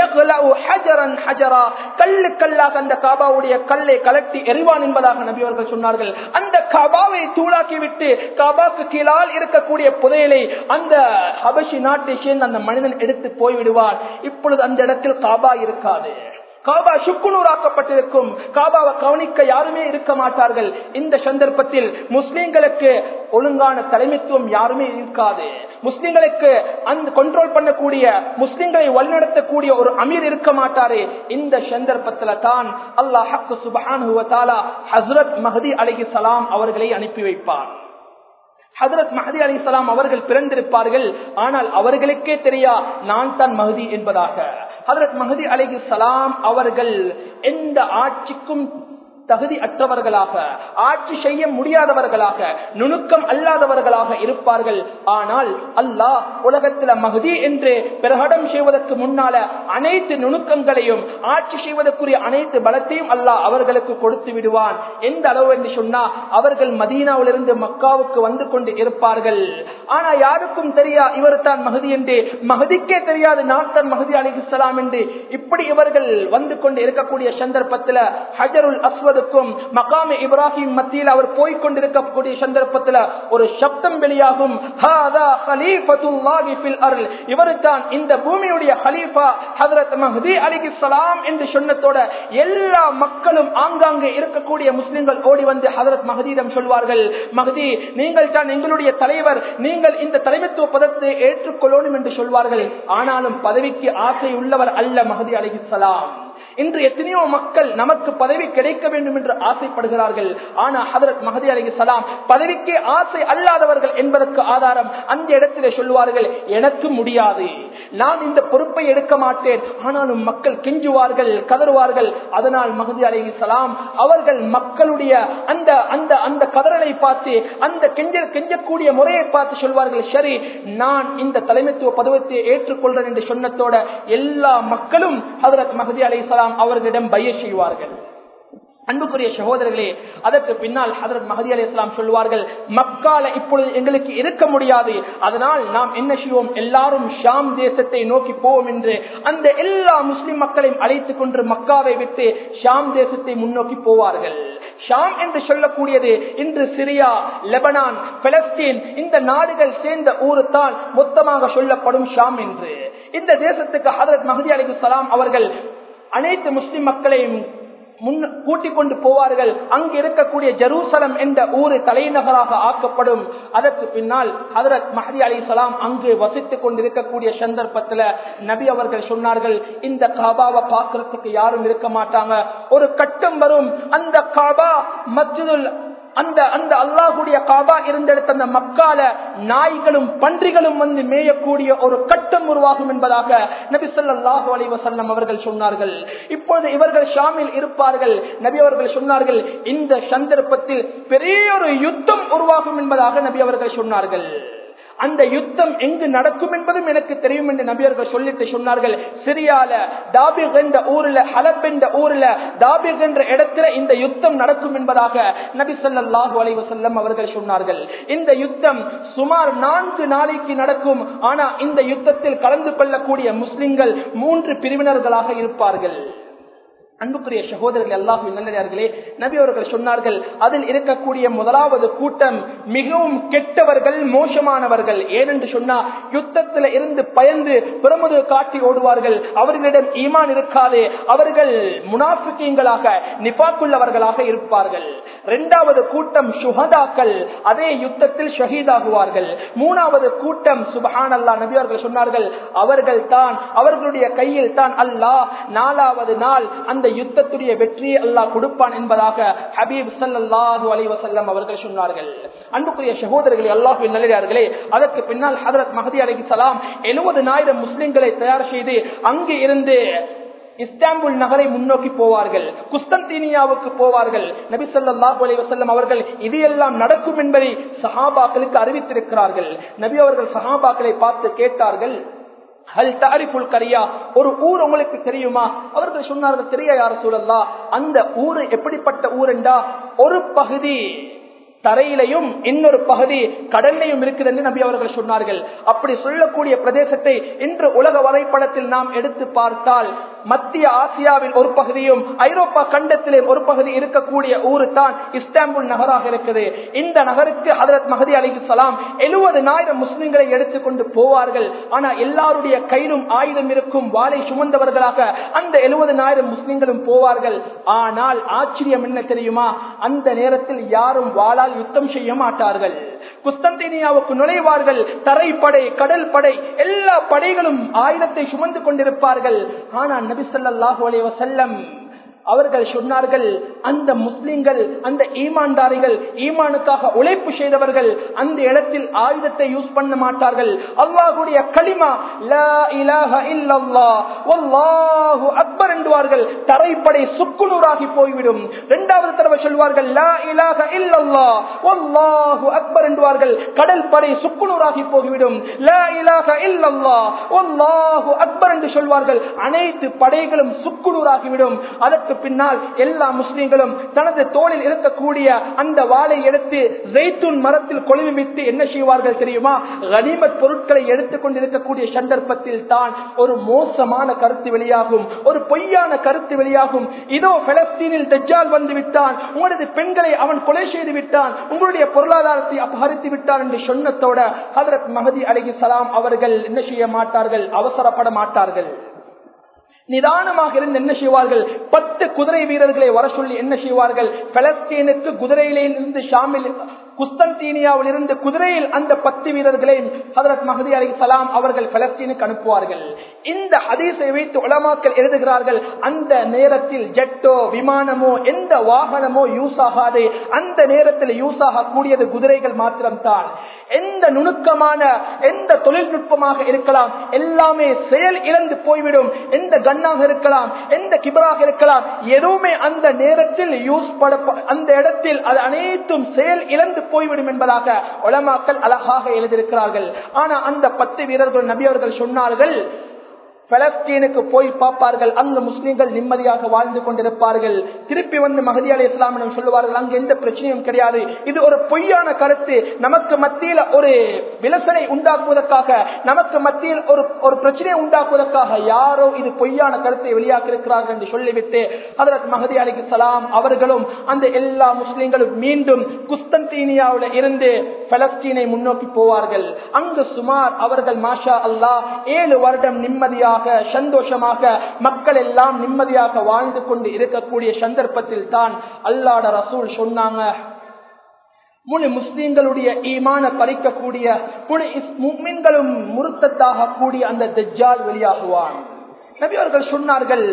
கல்லு கல்லாக அந்த காபாவுடைய கல்லை கலட்டி எறிவான் என்பதாக நபி அவர்கள் சொன்னார்கள் அந்த காபாவை தூளாக்கி விட்டு காபாக்கு கீழால் இருக்கக்கூடிய புதையலை அந்த ஹபஷி நாட்டை சேர்ந்து அந்த மனிதன் எடுத்து போய்விடுவான் இப்பொழுது அந்த இடத்தில் காபா இருக்காது காபா சுக்குநூறாக்கப்பட்டிருக்கும் காபாவை கவனிக்க யாருமே இருக்க மாட்டார்கள் இந்த சந்தர்ப்பத்தில் முஸ்லிம்களுக்கு ஒழுங்கான தலைமைத்துவம் யாருமே இருக்காது முஸ்லிம்களுக்கு அந்த கண்ட்ரோல் பண்ணக்கூடிய முஸ்லிம்களை வழிநடத்தக்கூடிய ஒரு அமீர் இருக்க மாட்டாரு இந்த சந்தர்ப்பத்துல தான் அல்லாஹ் சுபஹான் ஹசரத் மஹதி அலி சலாம் அவர்களை அனுப்பி வைப்பார் ஹதரத் மஹதி அலி சலாம் அவர்கள் பிறந்திருப்பார்கள் ஆனால் அவர்களுக்கே தெரியா நான் தான் மஹதி என்பதாக ஹதரத் மஹதி அலி சலாம் அவர்கள் எந்த ஆட்சிக்கும் தகுதி அற்றவர்களாக ஆட்சி செய்ய முடியாதவர்களாக நுணுக்கம் அல்லாதவர்களாக இருப்பார்கள் ஆனால் அல்லாஹ் உலகத்துல மகதி என்று பிரகடம் செய்வதற்கு முன்னால அனைத்து நுணுக்கங்களையும் ஆட்சி செய்வதற்குரிய அனைத்து பலத்தையும் அல்லாஹ் அவர்களுக்கு கொடுத்து விடுவான் எந்த அளவு என்று சொன்னா அவர்கள் மதீனாவிலிருந்து மக்காவுக்கு வந்து கொண்டு இருப்பார்கள் ஆனா யாருக்கும் தெரியா இவர் தான் மகதி என்று மகதிக்கே தெரியாது நான் தான் மகதி அலிகுலாம் என்று இப்படி இவர்கள் வந்து கொண்டு இருக்கக்கூடிய சந்தர்ப்பத்தில் ஹஜருல் அஸ்வத் முகமதுக்கும் மகாம இப்ராஹிம் மத்தியில் அவர் போய்கொண்டிருக்கக்கூடிய சந்தர்ப்பத்தில் ஒரு சப்தம் வெளியாகும் இவருதான் இந்த பூமியுடைய ஹலீஃபா ஹதரத் மஹதி அலிகி சலாம் என்று சொன்னதோட எல்லா மக்களும் ஆங்காங்கே இருக்கக்கூடிய முஸ்லிம்கள் ஓடி வந்து ஹதரத் மஹதியிடம் சொல்வார்கள் மஹதி நீங்கள் தான் எங்களுடைய தலைவர் நீங்கள் இந்த தலைமைத்துவ பதத்தை ஏற்றுக்கொள்ளணும் என்று சொல்வார்கள் ஆனாலும் பதவிக்கு ஆசை உள்ளவர் அல்ல மஹதி அலிகி சலாம் இன்று எத்தனையோ மக்கள் நமக்கு பதவி கிடைக்க வேண்டும் என்று ஆசைப்படுகிறார்கள் ஆனா ஹதரத் மஹதி அலி சலாம் பதவிக்கு ஆசை அல்லாதவர்கள் என்பதற்கு ஆதாரம் அந்த இடத்திலே சொல்வார்கள் எனக்கு முடியாது நான் இந்த பொறுப்பை எடுக்க மாட்டேன் ஆனாலும் மக்கள் கெஞ்சுவார்கள் கதறுவார்கள் அதனால் மஹதி அலி சலாம் அவர்கள் மக்களுடைய அந்த அந்த அந்த கதறலை பார்த்து அந்த கெஞ்ச கெஞ்சக்கூடிய முறையை பார்த்து சொல்வார்கள் சரி நான் இந்த தலைமைத்துவ பதவத்தை ஏற்றுக்கொள்றேன் என்று சொன்னதோட எல்லா மக்களும் ஹதரத் மஹதி அலி சலாம் அவர்களிடம் பைய செய்வார்கள் அன்புக்குரிய சகோதரர்களே அதற்கு பின்னால் ஹதரத் மஹதி அலி இஸ்லாம் சொல்வார்கள் மக்கால இப்பொழுது எங்களுக்கு இருக்க முடியாது அதனால் நாம் என்ன செய்வோம் எல்லாரும் ஷாம் தேசத்தை நோக்கி போவோம் என்று அந்த எல்லா முஸ்லிம் மக்களையும் அழைத்துக் கொண்டு மக்காவை விட்டு ஷாம் தேசத்தை முன்னோக்கி போவார்கள் ஷாம் என்று சொல்லக்கூடியது இன்று சிரியா லெபனான் பலஸ்தீன் இந்த நாடுகள் சேர்ந்த ஊரு தான் மொத்தமாக சொல்லப்படும் ஷாம் என்று இந்த தேசத்துக்கு ஹதரத் மஹதி அலி சலாம் அவர்கள் அனைத்து முஸ்லிம் மக்களையும் கூட்டிக் கொண்டு போவார்கள் அங்கு இருக்கக்கூடிய ஜெருசலம் என்ற ஊரு தலைநகராக ஆக்கப்படும் அதற்கு பின்னால் ஹதரத் மஹதி அலி சலாம் அங்கு வசித்துக் கொண்டிருக்கக்கூடிய சந்தர்ப்பத்தில் நபி அவர்கள் சொன்னார்கள் இந்த காபாவை பார்க்கறதுக்கு யாரும் இருக்க மாட்டாங்க ஒரு கட்டம் வரும் அந்த காபா மஸ்ஜிதுல் அந்த அந்த அல்லாஹுடைய காபா இருந்தெடுத்த அந்த மக்கால நாய்களும் பன்றிகளும் வந்து மேயக்கூடிய ஒரு கட்டம் உருவாகும் என்பதாக நபி சொல்லாஹு அலி வசல்லம் அவர்கள் சொன்னார்கள் இப்பொழுது இவர்கள் ஷாமில் இருப்பார்கள் நபி அவர்கள் சொன்னார்கள் இந்த சந்தர்ப்பத்தில் பெரிய ஒரு யுத்தம் உருவாகும் என்பதாக நபி அவர்கள் சொன்னார்கள் அந்த யுத்தம் எங்கு நடக்கும் என்பதும் எனக்கு தெரியும் என்று நபியர்கள் சொல்லிட்டு சொன்னார்கள் சிரியால தாபிக் என்ற ஊர்ல ஹலப் என்ற ஊர்ல தாபிக் என்ற இடத்துல இந்த யுத்தம் நடக்கும் என்பதாக நபி சொல்லாஹு அலைவ செல்லம் அவர்கள் சொன்னார்கள் இந்த யுத்தம் சுமார் நான்கு நாளைக்கு நடக்கும் ஆனா இந்த யுத்தத்தில் கலந்து கொள்ளக்கூடிய முஸ்லிம்கள் மூன்று பிரிவினர்களாக இருப்பார்கள் அன்புக்குரிய சகோதரர்கள் அல்லாஹு நல்லதார்களே நபி அவர்கள் சொன்னார்கள் அதில் இருக்கக்கூடிய முதலாவது கூட்டம் மிகவும் கெட்டவர்கள் மோசமானவர்கள் ஏனென்று சொன்னா யுத்தத்தில் இருந்து பயந்து பிரமுது காட்டி ஓடுவார்கள் அவர்களிடம் ஈமான் இருக்காது அவர்கள் முனாஃபிக்கீங்களாக நிபாக்குள்ளவர்களாக இருப்பார்கள் இரண்டாவது கூட்டம் சுகதாக்கள் அதே யுத்தத்தில் ஷஹீதாகுவார்கள் மூணாவது கூட்டம் சுபஹான் அல்லா நபி அவர்கள் சொன்னார்கள் அவர்கள் தான் அவர்களுடைய கையில் தான் அல்லாஹ் நாலாவது நாள் அந்த யுத்தத்துடைய வெற்றியை அல்லாஹ் கொடுப்பான் என்பதாக ஹபீப் சல்லாஹூ அலி வசல்லம் அவர்கள் சொன்னார்கள் அன்புக்குரிய சகோதரர்களே அல்லாஹு நல்லே அதற்கு பின்னால் ஹதரத் மஹதி அலி சலாம் எழுபதுனாயிரம் முஸ்லிம்களை தயார் செய்து அங்கு இருந்து இஸ்தாம்புல் நகரை முன்னோக்கி போவார்கள் குஸ்தந்தீனியாவுக்கு போவார்கள் நபி சொல்லாஹு அலி வசல்லம் அவர்கள் இது எல்லாம் நடக்கும் என்பதை சஹாபாக்களுக்கு அறிவித்திருக்கிறார்கள் நபி அவர்கள் சஹாபாக்களை பார்த்து கேட்டார்கள் ஹல் தாரிஃபுல் கரியா ஒரு ஊர் உங்களுக்கு தெரியுமா அவர்கள் சொன்னார்கள் தெரிய யார சூழல்லா அந்த ஊரு எப்படிப்பட்ட ஊர் என்றா ஒரு பகுதி தரையிலையும் இன்னொரு பகுதி கடல்லையும் இருக்குது என்று நபி அவர்கள் சொன்னார்கள் அப்படி சொல்லக்கூடிய பிரதேசத்தை இன்று உலக வரைபடத்தில் நாம் எடுத்து பார்த்தால் மத்திய ஆசியாவில் ஒரு பகுதியும் ஐரோப்பா கண்டத்திலே ஒரு பகுதி இருக்கக்கூடிய ஊரு தான் இஸ்தாம்புல் நகராக இருக்குது இந்த நகருக்கு ஹதரத் மஹதி அலிகு சலாம் எழுபதுனாயிரம் முஸ்லிம்களை எடுத்துக்கொண்டு போவார்கள் ஆனா எல்லாருடைய கையிலும் ஆயுதம் இருக்கும் வாளை சுமந்தவர்களாக அந்த எழுபதுனாயிரம் முஸ்லிம்களும் போவார்கள் ஆனால் ஆச்சரியம் என்ன தெரியுமா அந்த நேரத்தில் யாரும் வாழால் யுத்தம் செய்ய மாட்டார்கள் குஸ்தந்தீனியாவுக்கு நுழைவார்கள் தரைப்படை கடல் படை எல்லா படைகளும் ஆயுதத்தை சுமந்து கொண்டிருப்பார்கள் ஆனால் நபி சொல்லாஹு அலைய வசல்லம் அவர்கள் சொன்னார்கள் அந்த முஸ்லிம்கள் அந்த ஈமான்தாரிகள் ஈமானுக்காக உழைப்பு செய்தவர்கள் அந்த இடத்தில் ஆயுதத்தை யூஸ் பண்ண மாட்டார்கள் அல்லாஹுடைய களிமா அக்பர் என்றுவார்கள் தரைப்படை சுக்குநூறாகி போய்விடும் இரண்டாவது தடவை சொல்வார்கள் லா இலாஹ இல்லல்லா வல்லாஹு அக்பர் என்றுவார்கள் கடல் படை சுக்குநூறாகி போய்விடும் லா இலாஹ இல்லல்லா வல்லாஹு அக்பர் என்று சொல்வார்கள் அனைத்து படைகளும் சுக்குநூறாகிவிடும் அதற்கு பின்னால் எல்லா முஸ்லிம்களும் தனது தோளில் இருக்கக்கூடிய அந்த வாளை எடுத்து ஜெய்தூன் மரத்தில் கொழுவித்து என்ன செய்வார்கள் தெரியுமா கனிமத் பொருட்களை எடுத்துக் கொண்டிருக்கக்கூடிய சந்தர்ப்பத்தில் தான் ஒரு மோசமான கருத்து வெளியாகும் ஒரு பொய்யான கருத்து வெளியாகும் இதோ பலஸ்தீனில் தஜ்ஜால் வந்து விட்டான் உங்களது பெண்களை அவன் கொலை செய்து விட்டான் உங்களுடைய பொருளாதாரத்தை அபகரித்து விட்டான் என்று சொன்னத்தோட ஹதரத் மஹதி அலி சலாம் அவர்கள் என்ன செய்ய மாட்டார்கள் அவசரப்பட மாட்டார்கள் நிதானமாக இருந்து என்ன செய்வார்கள் பத்து குதிரை வீரர்களை வர சொல்லி என்ன செய்வார்கள் பலஸ்தீனுக்கு குதிரையிலே இருந்து ஷாமில் குஸ்தன்தீனியாவில் இருந்து குதிரையில் அந்த பத்து வீரர்களை ஹதரத் மஹதி அலி சலாம் அவர்கள் பலஸ்தீனுக்கு அனுப்புவார்கள் இந்த ஹதீஸை வைத்து உலமாக்கள் எழுதுகிறார்கள் அந்த நேரத்தில் ஜெட்டோ விமானமோ எந்த வாகனமோ யூஸ் ஆகாது அந்த நேரத்தில் யூஸ் ஆகக்கூடியது குதிரைகள் மாத்திரம்தான் எந்த நுணுக்கமான எந்த தொழில்நுட்பமாக இருக்கலாம் எல்லாமே செயல் இழந்து போய்விடும் எந்த கண்ணாக இருக்கலாம் எந்த கிபராக இருக்கலாம் எதுவுமே அந்த நேரத்தில் யூஸ் பட அந்த இடத்தில் அது அனைத்தும் செயல் இழந்து போய்விடும் என்பதாக உலமாக்கள் அழகாக எழுதியிருக்கிறார்கள் ஆனா அந்த பத்து வீரர்கள் நபி அவர்கள் சொன்னார்கள் பலஸ்தீனுக்கு போய் பார்ப்பார்கள் அங்கு முஸ்லீம்கள் நிம்மதியாக வாழ்ந்து கொண்டிருப்பார்கள் திருப்பி வந்து மகதி அலி இஸ்லாமிடம் சொல்லுவார்கள் அங்கு எந்த பிரச்சனையும் கிடையாது இது ஒரு பொய்யான கருத்து நமக்கு மத்தியில் ஒரு விலசனை உண்டாக்குவதற்காக நமக்கு மத்தியில் ஒரு ஒரு பிரச்சனையை உண்டாக்குவதற்காக யாரோ இது பொய்யான கருத்தை வெளியாக்கி இருக்கிறார்கள் என்று சொல்லிவிட்டு அதற்கு மகதி அலி சலாம் அவர்களும் அந்த எல்லா முஸ்லீம்களும் மீண்டும் குஸ்தந்தீனியாவில் இருந்து பலஸ்தீனை முன்னோக்கி போவார்கள் அங்கு சுமார் அவர்கள் மாஷா அல்லாஹ் ஏழு வருடம் நிம்மதியாக நிம்மதியாக சந்தோஷமாக மக்கள் எல்லாம் நிம்மதியாக வாழ்ந்து கொண்டு இருக்கக்கூடிய சந்தர்ப்பத்தில் தான் அல்லாட ரசூல் சொன்னாங்க முழு முஸ்லீம்களுடைய ஈமான பறிக்கக்கூடிய முழு முக்மின்களும் முருத்தத்தாக கூடிய அந்த தஜ்ஜால் வெளியாகுவான் நபி அவர்கள் சொன்னார்கள்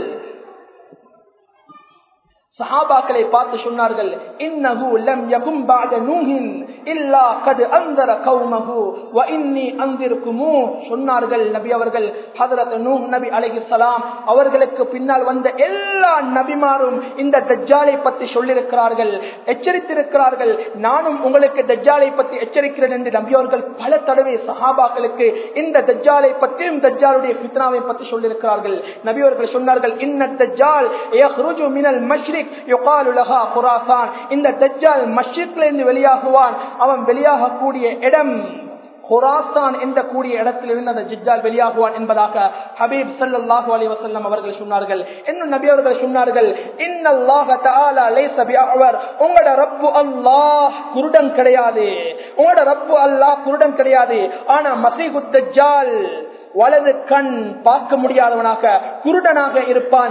சஹாபாக்களை பார்த்து சொன்னார்கள் இன்னஹு லம் யகும் பஅத நூஹின் இல்லா கத் அன்தர கௌமஹு வ இன்னி அன்திருக்குமு சொன்னார்கள் நபி அவர்கள் ஹஜரத் நூஹ் நபி அலைஹிஸ்ஸலாம் அவர்களுக்கு பின்னால் வந்த எல்லா நபிமாரும் இந்த தஜ்ஜாலை பற்றி சொல்லியிருக்கிறார்கள் எச்சரித்திருக்கிறார்கள் நானும் உங்களுக்கு தஜ்ஜாலை பற்றி எச்சரிக்கிறேன் என்று நபி அவர்கள் பல தடவை சஹாபாக்களுக்கு இந்த தஜ்ஜாலை பற்றியும் தஜ்ஜாலுடைய ஃபித்னாவை பற்றி சொல்லியிருக்கிறார்கள் நபி அவர்கள் சொன்னார்கள் இன்ன தஜ்ஜால் யஹ்ருஜு மினல் மஷ்ரிக் யுகாலு லஹா குராசான் இந்த தஜ்ஜால் மஷ்ரிக்ல இருந்து வெளியாகுவான் அவன் வெளியாகக்கூடிய இடம் ஹுராசான் என்ற கூடிய இடத்தில் இருந்து அந்த ஜிஜால் வெளியாகுவான் என்பதாக ஹபீப் சல்லாஹு அலி வசல்லம் அவர்கள் சொன்னார்கள் இன்னும் நபி அவர்கள் சொன்னார்கள் இன்னல்லாஹ தஆலா லைஸ பிஅவர் உங்களோட ரப்பு அல்லாஹ் குருடன் கிடையாது உங்களோட ரப்பு அல்லாஹ் குருடன் கிடையாது ஆனா மசீஹு தஜ்ஜால் வலது கண் பார்க்க முடியாதவனாக குருடனாக இருப்பான்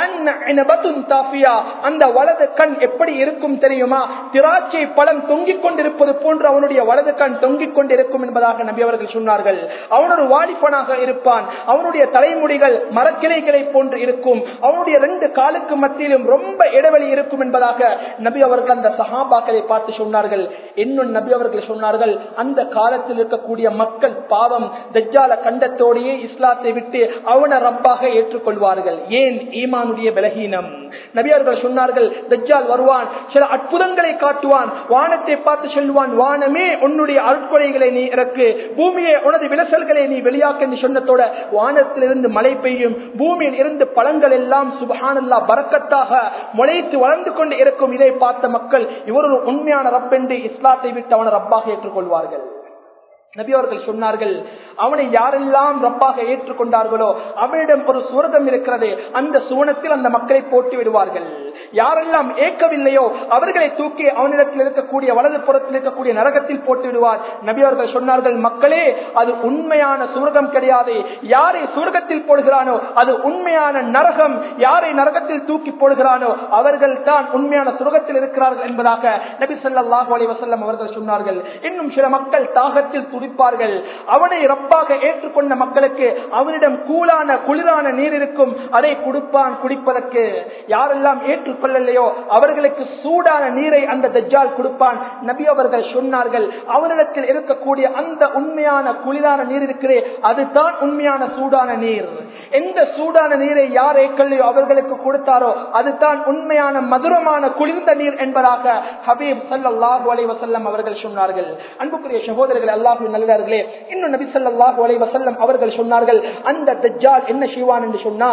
அந்த வலது கண் எப்படி இருக்கும் தெரியுமா திராட்சை பழம் தொங்கிக் கொண்டிருப்பது போன்று அவனுடைய வலது கண் தொங்கிக் கொண்டிருக்கும் என்பதாக நபி அவர்கள் சொன்னார்கள் அவன் ஒரு வாலிபனாக இருப்பான் அவனுடைய தலைமுடிகள் மரக்கிளைகளை போன்று இருக்கும் அவனுடைய ரெண்டு காலுக்கு மத்தியிலும் ரொம்ப இடைவெளி இருக்கும் என்பதாக நபி அவர்கள் அந்த சஹாபாக்களை பார்த்து சொன்னார்கள் இன்னும் நபி அவர்கள் சொன்னார்கள் அந்த காலத்தில் இருக்கக்கூடிய மக்கள் பாவம் தஜ்ஜால கண்டத்தோடு அவனோடையே இஸ்லாத்தை விட்டு அவனை ரப்பாக ஏற்றுக்கொள்வார்கள் ஏன் ஈமானுடைய பலகீனம் நபியர்கள் சொன்னார்கள் தஜ்ஜால் வருவான் சில அற்புதங்களை காட்டுவான் வானத்தை பார்த்து சொல்லுவான் வானமே உன்னுடைய அருட்கொலைகளை நீ இறக்கு பூமியை உனது விளசல்களை நீ வெளியாக்க நீ சொன்னதோட வானத்திலிருந்து மழை பெய்யும் பூமியில் இருந்து பழங்கள் எல்லாம் சுபஹானல்லா பறக்கத்தாக முளைத்து வளர்ந்து கொண்டு இருக்கும் இதை பார்த்த மக்கள் இவர் ஒரு உண்மையான ரப் என்று இஸ்லாத்தை விட்டு அவனை ரப்பாக ஏற்றுக்கொள்வார்கள் நபி அவர்கள் சொன்னார்கள் அவனை யாரெல்லாம் ரப்பாக ஏற்றுக்கொண்டார்களோ அவனிடம் ஒரு சுவர்க்கம் இருக்கிறது அந்த சுவனத்தில் அந்த மக்களை போட்டு விடுவார்கள் யாரெல்லாம் ஏற்கவில்லையோ அவர்களை தூக்கி அவனிடத்தில் இருக்கக்கூடிய வலது புறத்தில் இருக்கக்கூடிய நரகத்தில் போட்டு விடுவார் நபி அவர்கள் சொன்னார்கள் மக்களே அது உண்மையான சுவர்க்கம் கிடையாது யாரை சுவர்க்கத்தில் போடுகிறானோ அது உண்மையான நரகம் யாரை நரகத்தில் தூக்கி போடுகிறானோ அவர்கள் தான் உண்மையான சுரகத்தில் இருக்கிறார்கள் என்பதாக நபி சொல்லாஹு அலி வசல்லம் அவர்கள் சொன்னார்கள் இன்னும் சில மக்கள் தாகத்தில் துடிப்பார்கள் அவனை ரப்பாக ஏற்றுக்கொண்ட மக்களுக்கு அவனிடம் கூலான குளிரான நீர் இருக்கும் அதை கொடுப்பான் குடிப்பதற்கு யாரெல்லாம் ஏற்றுக்கொள்ளலையோ அவர்களுக்கு சூடான நீரை அந்த தஜ்ஜால் கொடுப்பான் நபி அவர்கள் சொன்னார்கள் அவரிடத்தில் இருக்கக்கூடிய அந்த உண்மையான குளிரான நீர் இருக்கிறே அதுதான் உண்மையான சூடான நீர் எந்த சூடான நீரை யார் ஏற்கல்லையோ அவர்களுக்கு கொடுத்தாரோ அதுதான் உண்மையான மதுரமான குளிர்ந்த நீர் என்பதாக ஹபீப் சல்லாஹூ அலை வசல்லம் அவர்கள் சொன்னார்கள் அன்புக்குரிய சகோதரர்கள் அல்லாஹூ நல்லதார்களே இன்னும் நபி சல்லாஹூ அலை வசல்லம் அவர்கள் சொன்னார்கள் அந்த தஜ்ஜால் என்ன செய்வான் என்று சொன்னா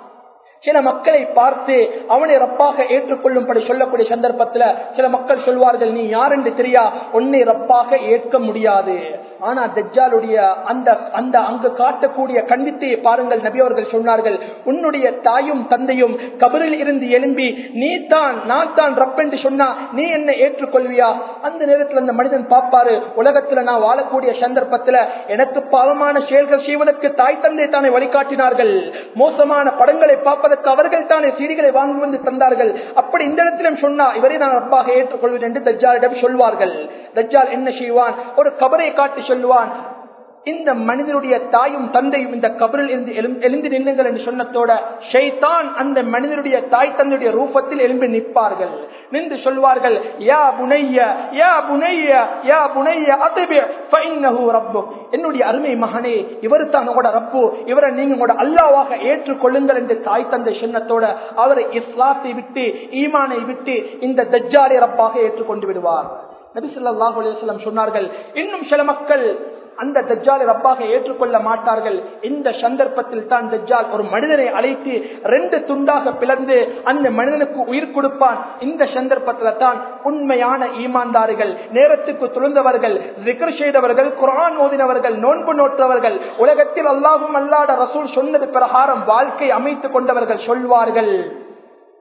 சில மக்களை பார்த்து அவனை ரப்பாக ஏற்றுக்கொள்ளும்படி சொல்லக்கூடிய சந்தர்ப்பத்தில் சில மக்கள் சொல்வார்கள் நீ யார் என்று தெரியா உன்னை ரப்பாக ஏற்க முடியாது ஆனா தஜ்ஜாலுடைய அந்த அந்த அங்கு காட்டக்கூடிய கண்டித்தையை பாருங்கள் நபி அவர்கள் சொன்னார்கள் உன்னுடைய தாயும் தந்தையும் கபரில் இருந்து எழும்பி நீ தான் நான் தான் ரப் என்று சொன்னா நீ என்ன ஏற்றுக்கொள்வியா அந்த நேரத்தில் அந்த மனிதன் பார்ப்பாரு உலகத்துல நான் வாழக்கூடிய சந்தர்ப்பத்துல எனக்கு பாவமான செயல்கள் செய்வதற்கு தாய் தந்தை தானே வழிகாட்டினார்கள் மோசமான படங்களை பார்ப்பதற்கு அவர்கள் தானே சீடிகளை வாங்கி வந்து தந்தார்கள் அப்படி இந்த இடத்திலும் சொன்னா இவரை நான் ரப்பாக ஏற்றுக்கொள்வேன் என்று தஜ்ஜாலிடம் சொல்வார்கள் தஜ்ஜால் என்ன செய்வான் ஒரு கபரை காட்டி சொல்லுவான் இந்த மனிதனுடைய தாயும் தந்தையும் இந்த கபரில் இருந்து எழுந்து நில்லுங்கள் என்று சொன்னதோட ஷைத்தான் அந்த மனிதனுடைய தாய் தந்தையுடைய ரூபத்தில் எழும்பி நிற்பார்கள் நின்று சொல்வார்கள் யா புனைய யா புனைய யா புனைய அதுபே ரப்பு என்னுடைய அருமை மகனே இவர் தான் உங்களோட ரப்பு இவரை நீங்க உங்களோட அல்லாவாக ஏற்றுக்கொள்ளுங்கள் என்று தாய் தந்தை சொன்னத்தோட அவரை இஸ்லாத்தை விட்டு ஈமானை விட்டு இந்த தஜ்ஜாலை ரப்பாக ஏற்றுக்கொண்டு விடுவார் நபி சொல்லாஹு அலுவலம் சொன்னார்கள் இன்னும் சில மக்கள் அந்த தஜ்ஜாலை ரப்பாக ஏற்றுக்கொள்ள மாட்டார்கள் இந்த சந்தர்ப்பத்தில் தான் தஜ்ஜால் ஒரு மனிதனை அழைத்து ரெண்டு துண்டாக பிளந்து அந்த மனிதனுக்கு உயிர் கொடுப்பான் இந்த சந்தர்ப்பத்தில் தான் உண்மையான ஈமான்தாரிகள் நேரத்துக்கு துளுந்தவர்கள் விக்ர செய்தவர்கள் குரான் ஓதினவர்கள் நோன்பு நோற்றவர்கள் உலகத்தில் அல்லாஹும் அல்லாட ரசூல் சொன்னது பிரகாரம் வாழ்க்கை அமைத்துக் கொண்டவர்கள் சொல்வார்கள்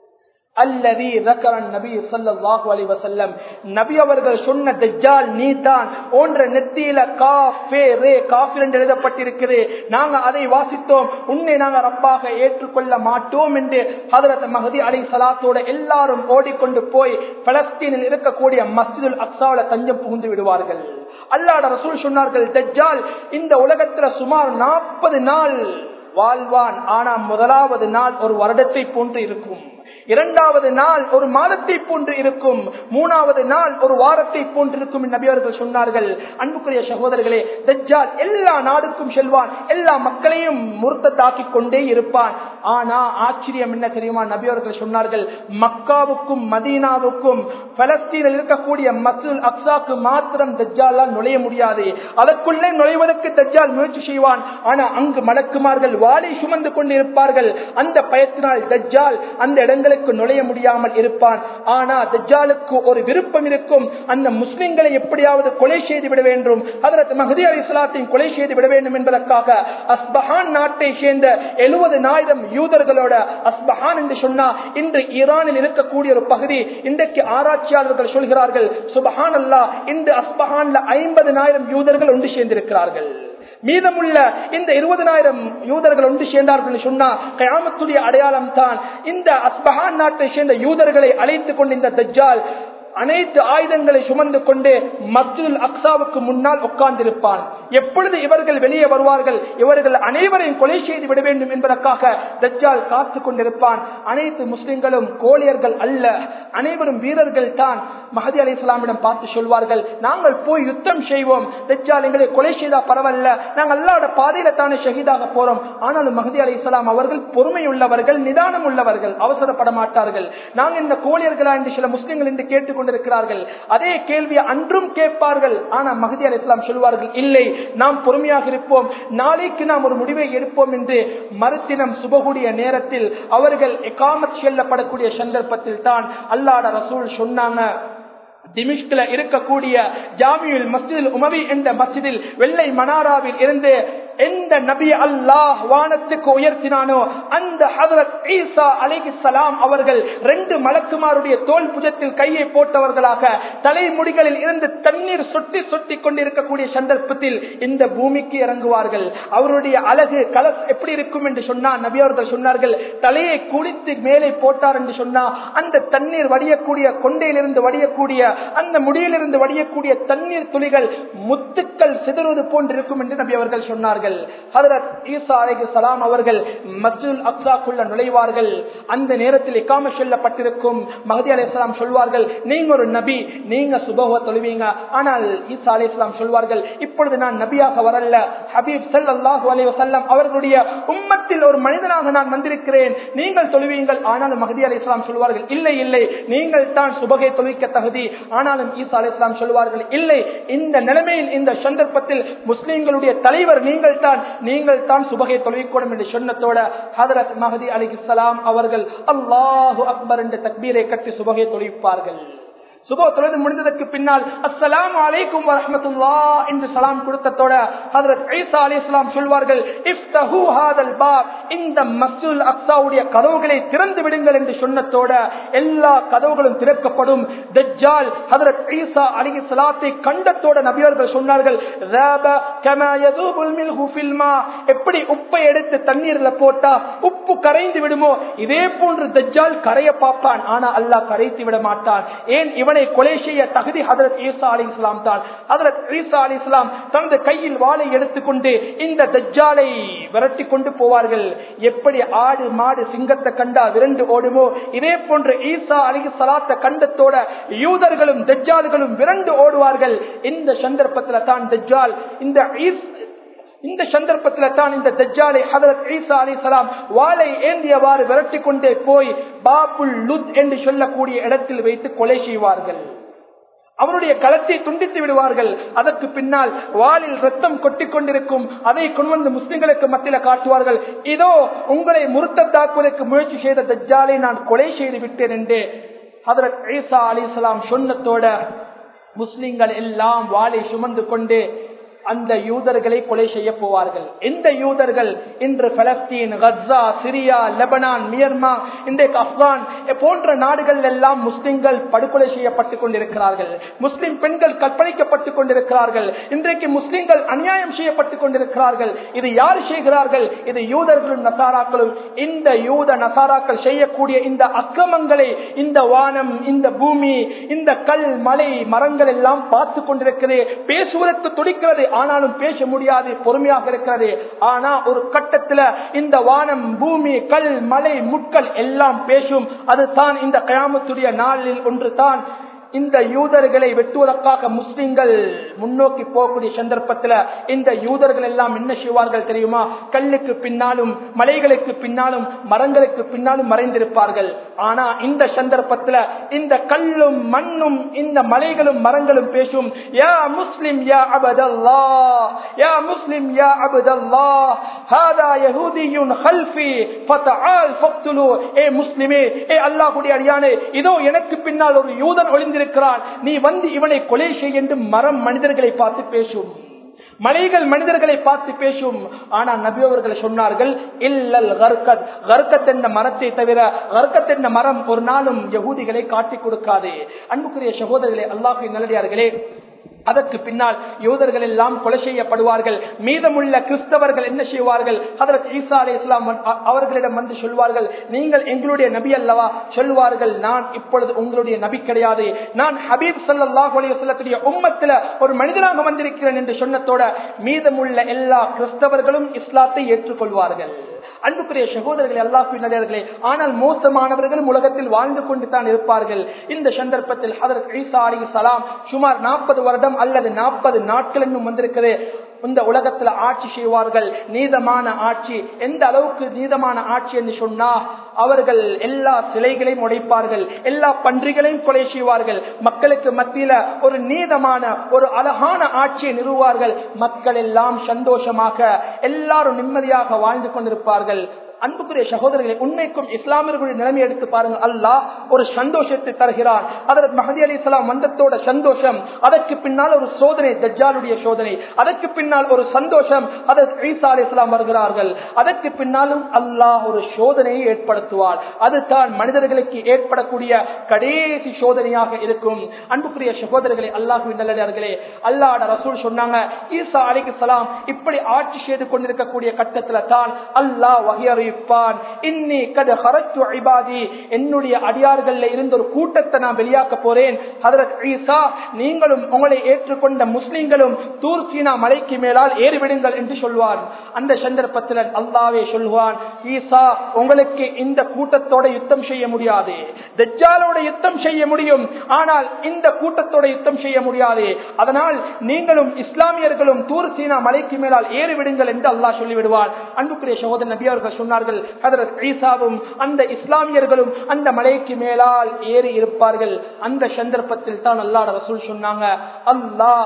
அல்லதி ரக்கரன் நபி ஸல்லல்லாஹு அலைஹி வஸல்லம் நபி அவர்கள் சொன்ன தஜ்ஜால் நீதான் ஓன்ற நெத்தியில காஃபே ரே காஃபிர் என்று எழுதப்பட்டிருக்கிறது நாங்க அதை வாசித்தோம் உன்னை நாங்க ரப்பாக ஏற்றுக்கொள்ள மாட்டோம் என்று ஹதரத் மஹதி அலை சலாத்தோட எல்லாரும் ஓடிக்கொண்டு போய் பலஸ்தீனில் இருக்கக்கூடிய மஸ்ஜிதுல் அக்ஸாவில தஞ்சம் புகுந்து விடுவார்கள் அல்லாட ரசூல் சொன்னார்கள் தஜ்ஜால் இந்த உலகத்துல சுமார் நாற்பது நாள் வாழ்வான் ஆனா முதலாவது நாள் ஒரு வருடத்தை போன்று இருக்கும் இரண்டாவது நாள் ஒரு மாதத்தை போன்று இருக்கும் மூணாவது நாள் ஒரு வாரத்தை போன்று இருக்கும் நபி அவர்கள் சொன்னார்கள் அன்புக்குரிய சகோதரர்களே தஜ்ஜால் எல்லா நாடுக்கும் செல்வான் எல்லா மக்களையும் முறுத்தாக்கி கொண்டே இருப்பான் ஆனா ஆச்சரியம் என்ன தெரியுமா நபி அவர்கள் சொன்னார்கள் மக்காவுக்கும் மதீனாவுக்கும் பலஸ்தீனில் இருக்கக்கூடிய மசூல் அக்சாக்கு மாத்திரம் தஜ்ஜாலால் நுழைய முடியாது அதற்குள்ளே நுழைவதற்கு தஜ்ஜால் முயற்சி செய்வான் ஆனா அங்கு மலக்குமார்கள் வாளை சுமந்து கொண்டு இருப்பார்கள் அந்த பயத்தினால் தஜ்ஜால் அந்த இடங்களுக்கு நுழைய முடியாமல் இருப்பான் ஆனா தஜ்ஜாலுக்கு ஒரு விருப்பம் இருக்கும் அந்த முஸ்லிம்களை எப்படியாவது கொலை செய்து விட வேண்டும் அதற்கு மஹதி அலி இஸ்லாத்தையும் கொலை செய்து விட வேண்டும் என்பதற்காக அஸ்பஹான் நாட்டை சேர்ந்த எழுபது யூதர்களோட அஸ்பஹான் என்று சொன்னா இன்று ஈரானில் இருக்கக்கூடிய ஒரு பகுதி இன்றைக்கு ஆராய்ச்சியாளர்கள் சொல்கிறார்கள் சுபஹான் அல்லா இன்று அஸ்பஹான்ல ஐம்பதனாயிரம் யூதர்கள் ஒன்று சேர்ந்திருக்கிறார்கள் மீதமுள்ள இந்த இருபதனாயிரம் யூதர்கள் ஒன்று சேர்ந்தார்கள் சொன்னா கயாமத்துடைய அடையாளம் தான் இந்த அஸ்பஹான் நாட்டை சேர்ந்த யூதர்களை அழைத்துக் கொண்டு இந்த தஜ்ஜால் அனைத்து ஆயுதங்களை சுமந்து கொண்டு மஸ்ஜிதுல் அக்சாவுக்கு முன்னால் உட்கார்ந்திருப்பான் எப்பொழுது இவர்கள் வெளியே வருவார்கள் இவர்கள் அனைவரையும் கொலை செய்து விட வேண்டும் என்பதற்காக தஜ்ஜால் காத்து கொண்டிருப்பான் அனைத்து முஸ்லிம்களும் கோழியர்கள் அல்ல அனைவரும் வீரர்கள் தான் மஹதி அலி இஸ்லாமிடம் பார்த்து சொல்வார்கள் நாங்கள் போய் யுத்தம் செய்வோம் தஜ்ஜால் எங்களை கொலை செய்தா பரவாயில்ல நாங்கள் அல்லாட பாதையில தானே ஷஹீதாக போறோம் ஆனாலும் மஹதி அலி இஸ்லாம் அவர்கள் பொறுமை உள்ளவர்கள் நிதானம் உள்ளவர்கள் அவசரப்பட மாட்டார்கள் நாங்கள் இந்த கோழியர்களா என்று சில முஸ்லிம்கள் என்று கேட்டுக் கொண்டிருக்கிறார்கள் அதே கேள்வியை அன்றும் கேட்பார்கள் ஆனா மகதி அலி இஸ்லாம் சொல்வார்கள் இல்லை நாம் பொறுமையாக இருப்போம் நாளைக்கு நாம் ஒரு முடிவை எடுப்போம் என்று மறுத்தினம் சுபகுடைய நேரத்தில் அவர்கள் எகாமத் செல்லப்படக்கூடிய சந்தர்ப்பத்தில் தான் அல்லாட ரசூல் சொன்னாங்க திமிஷ்கில இருக்கக்கூடிய ஜாமியுல் மஸ்ஜிதில் உமவி என்ற மஸ்ஜிதில் வெள்ளை மனாராவில் இருந்து எந்த நபி அல்லாஹ் வானத்துக்கு உயர்த்தினானோ அந்த ஹதரத் ஈசா அலைஹி சலாம் அவர்கள் ரெண்டு மலக்குமாருடைய தோல் புஜத்தில் கையை போட்டவர்களாக தலைமுடிகளில் இருந்து தண்ணீர் சொட்டி சொட்டி கொண்டிருக்கக்கூடிய சந்தர்ப்பத்தில் இந்த பூமிக்கு இறங்குவார்கள் அவருடைய அழகு கலஸ் எப்படி இருக்கும் என்று சொன்னார் நபி அவர்கள் சொன்னார்கள் தலையை குளித்து மேலே போட்டார் என்று சொன்னா அந்த தண்ணீர் வடியக்கூடிய கொண்டையிலிருந்து வடியக்கூடிய அந்த முடியிலிருந்து வடியக்கூடிய தண்ணீர் துளிகள் முத்துக்கள் சிதறுவது போன்றிருக்கும் என்று நபி அவர்கள் சொன்னார்கள் ஹதரத் ஈசா அலைஹி சலாம் அவர்கள் மஸ்ஜிதுல் அக்ஸாக்குள்ள நுழைவார்கள் அந்த நேரத்தில் இக்காம சொல்லப்பட்டிருக்கும் மஹதி அலி இஸ்லாம் சொல்வார்கள் நீங்க ஒரு நபி நீங்க சுபவ தொழுவீங்க ஆனால் ஈசா அலி இஸ்லாம் சொல்வார்கள் இப்பொழுது நான் நபியாக வரல ஹபீப் சல்லாஹூ அலி வசல்லம் அவர்களுடைய உம்மத்தில் ஒரு மனிதனாக நான் வந்திருக்கிறேன் நீங்கள் தொழுவீங்கள் ஆனாலும் மஹதி அலி இஸ்லாம் சொல்வார்கள் இல்லை இல்லை நீங்கள் தான் சுபகை தொழிக்க தகுதி ஆனாலும் ஈசா அலி இஸ்லாம் சொல்வார்கள் இல்லை இந்த நிலைமையில் இந்த சந்தர்ப்பத்தில் முஸ்லிம்களுடைய தலைவர் நீங்கள் தான் நீங்கள் தான் சுபகை தொழிற்கூடும் என்று சொன்னதோட ஹதரத் மஹதி அலி இஸ்லாம் அவர்கள் அல்லாஹு அக்பர் என்ற தக்பீரை கட்டி சுபகை தொழிப்பார்கள் சுபோ தொழுது முடிந்ததற்கு பின்னால் அஸ்ஸலாம் அலைக்கும் வரஹமத்துல்லா என்று சலாம் கொடுத்ததோட ஹதரத் ஈசா அலி இஸ்லாம் சொல்வார்கள் இஃப்தஹு ஹாதல் பாப் இந்த மஸ்ஜிதுல் அக்ஸாவுடைய கதவுகளை திறந்து விடுங்கள் என்று சொன்னதோட எல்லா கதவுகளும் திறக்கப்படும் தஜ்ஜால் ஹதரத் ஈசா அலி ஸலாத்தை கண்டத்தோட நபியர்கள் சொன்னார்கள் ذاب كما يذوب الملح في الماء எப்படி உப்பை எடுத்து தண்ணீர்ல போட்டா உப்பு கரைந்து விடுமோ இதே போன்று தஜ்ஜால் கரைய பார்ப்பான் ஆனா அல்லாஹ் கரைத்து விட மாட்டான் ஏன் இவனை கொலை செய்ய தகுதி ஹதரத் ஈசா அலி இஸ்லாம் தான் ஹதரத் ஈசா அலி இஸ்லாம் தனது கையில் வாளை எடுத்துக்கொண்டு இந்த தஜ்ஜாலை விரட்டி கொண்டு போவார்கள் எப்படி ஆடு மாடு சிங்கத்தை கண்டா விரண்டு ஓடுமோ இதே போன்று ஈசா அலி சலாத்த கண்டத்தோட யூதர்களும் தஜ்ஜால்களும் விரண்டு ஓடுவார்கள் இந்த சந்தர்ப்பத்தில் தான் தஜ்ஜால் இந்த ஈஸ் இந்த சந்தர்ப்பத்தில் தான் இந்த தஜ்ஜாலை ஹதரத் ஈசா அலி சலாம் வாளை ஏந்தியவாறு விரட்டி கொண்டே போய் பாபுல் லுத் என்று சொல்லக்கூடிய இடத்தில் வைத்து கொலை செய்வார்கள் அவருடைய களத்தை துண்டித்து விடுவார்கள் அதற்கு பின்னால் வாளில் ரத்தம் கொட்டிக் கொண்டிருக்கும் அதை கொண்டு வந்து முஸ்லிம்களுக்கு மத்தியில காட்டுவார்கள் இதோ உங்களை முருத்த தாக்குவதற்கு முயற்சி செய்த தஜ்ஜாலை நான் கொலை செய்து விட்டேன் என்று ஹதரத் ஈசா அலி சொன்னத்தோட முஸ்லிம்கள் எல்லாம் வாளை சுமந்து கொண்டு அந்த யூதர்களை கொலை செய்ய போவார்கள் எந்த யூதர்கள் இன்று Palestine Gaza Syria Lebanon Myanmar இன்றைக்கு ஆப்கான் போன்ற நாடுகள் எல்லாம் முஸ்லிம்கள் படுகொலை செய்யப்பட்டுக் கொண்டிருக்கிறார்கள் முஸ்லிம் பெண்கள் கற்பழிக்கப்பட்டுக் கொண்டிருக்கிறார்கள் இன்றைக்கு முஸ்லிம்கள் அநியாயம் செய்யப்பட்டுக் கொண்டிருக்கிறார்கள் இது யார் செய்கிறார்கள் இது யூதர்களும் நசாராக்களும் இந்த யூத நசாராக்கள் செய்யக்கூடிய இந்த அக்கிரமங்களை இந்த வானம் இந்த பூமி இந்த கல் மலை மரங்கள் எல்லாம் பார்த்து கொண்டிருக்கிறது பேசுவதற்கு துடிக்கிறது ஆனாலும் பேச முடியாது பொறுமையாக இருக்கிறது ஆனா ஒரு கட்டத்துல இந்த வானம் பூமி கல் மலை முட்கள் எல்லாம் பேசும் அதுதான் இந்த கயாமத்துடைய நாளில் ஒன்று தான் இந்த யூதர்களை வெட்டுவதற்காக முஸ்லிம்கள் முன்னோக்கி போகக்கூடிய சந்தர்ப்பத்தில் இந்த யூதர்கள் எல்லாம் என்ன செய்வார்கள் தெரியுமா கல்லுக்கு பின்னாலும் மலைகளுக்கு பின்னாலும் மரங்களுக்கு பின்னாலும் மறைந்திருப்பார்கள் ஆனா இந்த சந்தர்ப்பத்தில் இந்த கல்லும் மண்ணும் இந்த மலைகளும் மரங்களும் பேசும் யா முஸ்லிம் யா அபதல்லா யா முஸ்லிம் யா அபதல்லா ஹாதா யஹூதியுன் ஹல்ஃபி ஃபதஆல் ஃபக்துலு ஏ முஸ்லிமே ஏ அல்லாஹ்வுடைய அடியானே இதோ எனக்கு பின்னால் ஒரு யூதன் ஒளிந்து இருக்கிறான் நீ வந்து இவனை கொலை செய் என்று மரம் மனிதர்களை பார்த்து பேசும் மலைகள் மனிதர்களை பார்த்து பேசும் ஆனா நபி அவர்கள் சொன்னார்கள் இல்லல் கர்கத் கர்கத் என்ற மரத்தை தவிர கர்கத் என்ற மரம் ஒரு நாளும் யகூதிகளை காட்டிக் கொடுக்காது அன்புக்குரிய சகோதரர்களே அல்லாஹின் நல்லடியார்களே அதற்கு பின்னால் யூதர்கள் எல்லாம் கொலை செய்யப்படுவார்கள் மீதமுள்ள கிறிஸ்தவர்கள் என்ன செய்வார்கள் அதற்கு ஈசா அலி இஸ்லாம் அவர்களிடம் வந்து சொல்வார்கள் நீங்கள் எங்களுடைய நபி அல்லவா சொல்வார்கள் நான் இப்பொழுது உங்களுடைய நபி கிடையாது நான் ஹபீப் சல்லாஹ் அலையுடைய உம்மத்துல ஒரு மனிதனாக வந்திருக்கிறேன் என்று சொன்னதோட மீதமுள்ள எல்லா கிறிஸ்தவர்களும் இஸ்லாத்தை ஏற்றுக்கொள்வார்கள் அன்புக்குரிய சகோதரர்கள் அல்லாஹினர்களே ஆனால் மோசமானவர்களும் உலகத்தில் வாழ்ந்து கொண்டு தான் இருப்பார்கள் இந்த சந்தர்ப்பத்தில் ஹதரத் ஈசா அலி சலாம் சுமார் நாற்பது வருடம் அல்லது நாற்பது நாட்கள் இன்னும் வந்திருக்கிறது இந்த உலகத்துல ஆட்சி செய்வார்கள் நீதமான ஆட்சி எந்த அளவுக்கு நீதமான ஆட்சி என்று சொன்னா அவர்கள் எல்லா சிலைகளையும் உடைப்பார்கள் எல்லா பன்றிகளையும் கொலை செய்வார்கள் மக்களுக்கு மத்தியில ஒரு நீதமான ஒரு அழகான ஆட்சியை நிறுவார்கள் மக்கள் எல்லாம் சந்தோஷமாக எல்லாரும் நிம்மதியாக வாழ்ந்து கொண்டிருப்பார்கள் அன்புக்குரிய சகோதரர்களை உண்மைக்கும் இஸ்லாமியர்களுடைய நிலைமை எடுத்து பாருங்க அல்லாஹ் ஒரு சந்தோஷத்தை தருகிறார் அதற்கு மஹதி அலி இஸ்லாம் வந்தத்தோட சந்தோஷம் அதற்கு பின்னால் ஒரு சோதனை தஜ்ஜாலுடைய சோதனை அதற்கு பின்னால் ஒரு சந்தோஷம் அதற்கு ஈசா அலி இஸ்லாம் வருகிறார்கள் அதற்கு பின்னாலும் அல்லாஹ் ஒரு சோதனையை ஏற்படுத்துவார் அதுதான் மனிதர்களுக்கு ஏற்படக்கூடிய கடைசி சோதனையாக இருக்கும் அன்புக்குரிய சகோதரர்களே அல்லாஹு நல்லடியார்களே அல்லாட ரசூல் சொன்னாங்க ஈசா அலிக்கு சலாம் இப்படி ஆட்சி செய்து கொண்டிருக்கக்கூடிய கட்டத்துல தான் அல்லாஹ் வகையறி அறிவிப்பான் இன்னி கது ஹரத்து ஐபாதி என்னுடைய அடியார்கள்ல இருந்து ஒரு கூட்டத்தை நான் வெளியாக்க போறேன் ஹதரத் ஈசா நீங்களும் உங்களை ஏற்றுக்கொண்ட முஸ்லிம்களும் தூர் சீனா மலைக்கு மேலால் ஏறிவிடுங்கள் என்று சொல்வான் அந்த சந்தர்ப்பத்தில் அல்லாவே சொல்வான் ஈசா உங்களுக்கு இந்த கூட்டத்தோட யுத்தம் செய்ய முடியாது தஜ்ஜாலோட யுத்தம் செய்ய முடியும் ஆனால் இந்த கூட்டத்தோட யுத்தம் செய்ய முடியாது அதனால் நீங்களும் இஸ்லாமியர்களும் தூர் சீனா மலைக்கு மேலால் ஏறிவிடுங்கள் என்று அல்லாஹ் சொல்லிவிடுவார் அன்புக்குரிய சகோதரன் நபி அவர்கள் சொன்னார்கள் ஹதரத் ஈசாவும் அந்த இஸ்லாமியர்களும் அந்த மலைக்கு மேலால் ஏறி இருப்பார்கள் அந்த சந்தர்ப்பத்தில் தான் அல்லாட ரசூல் சொன்னாங்க அல்லாஹ்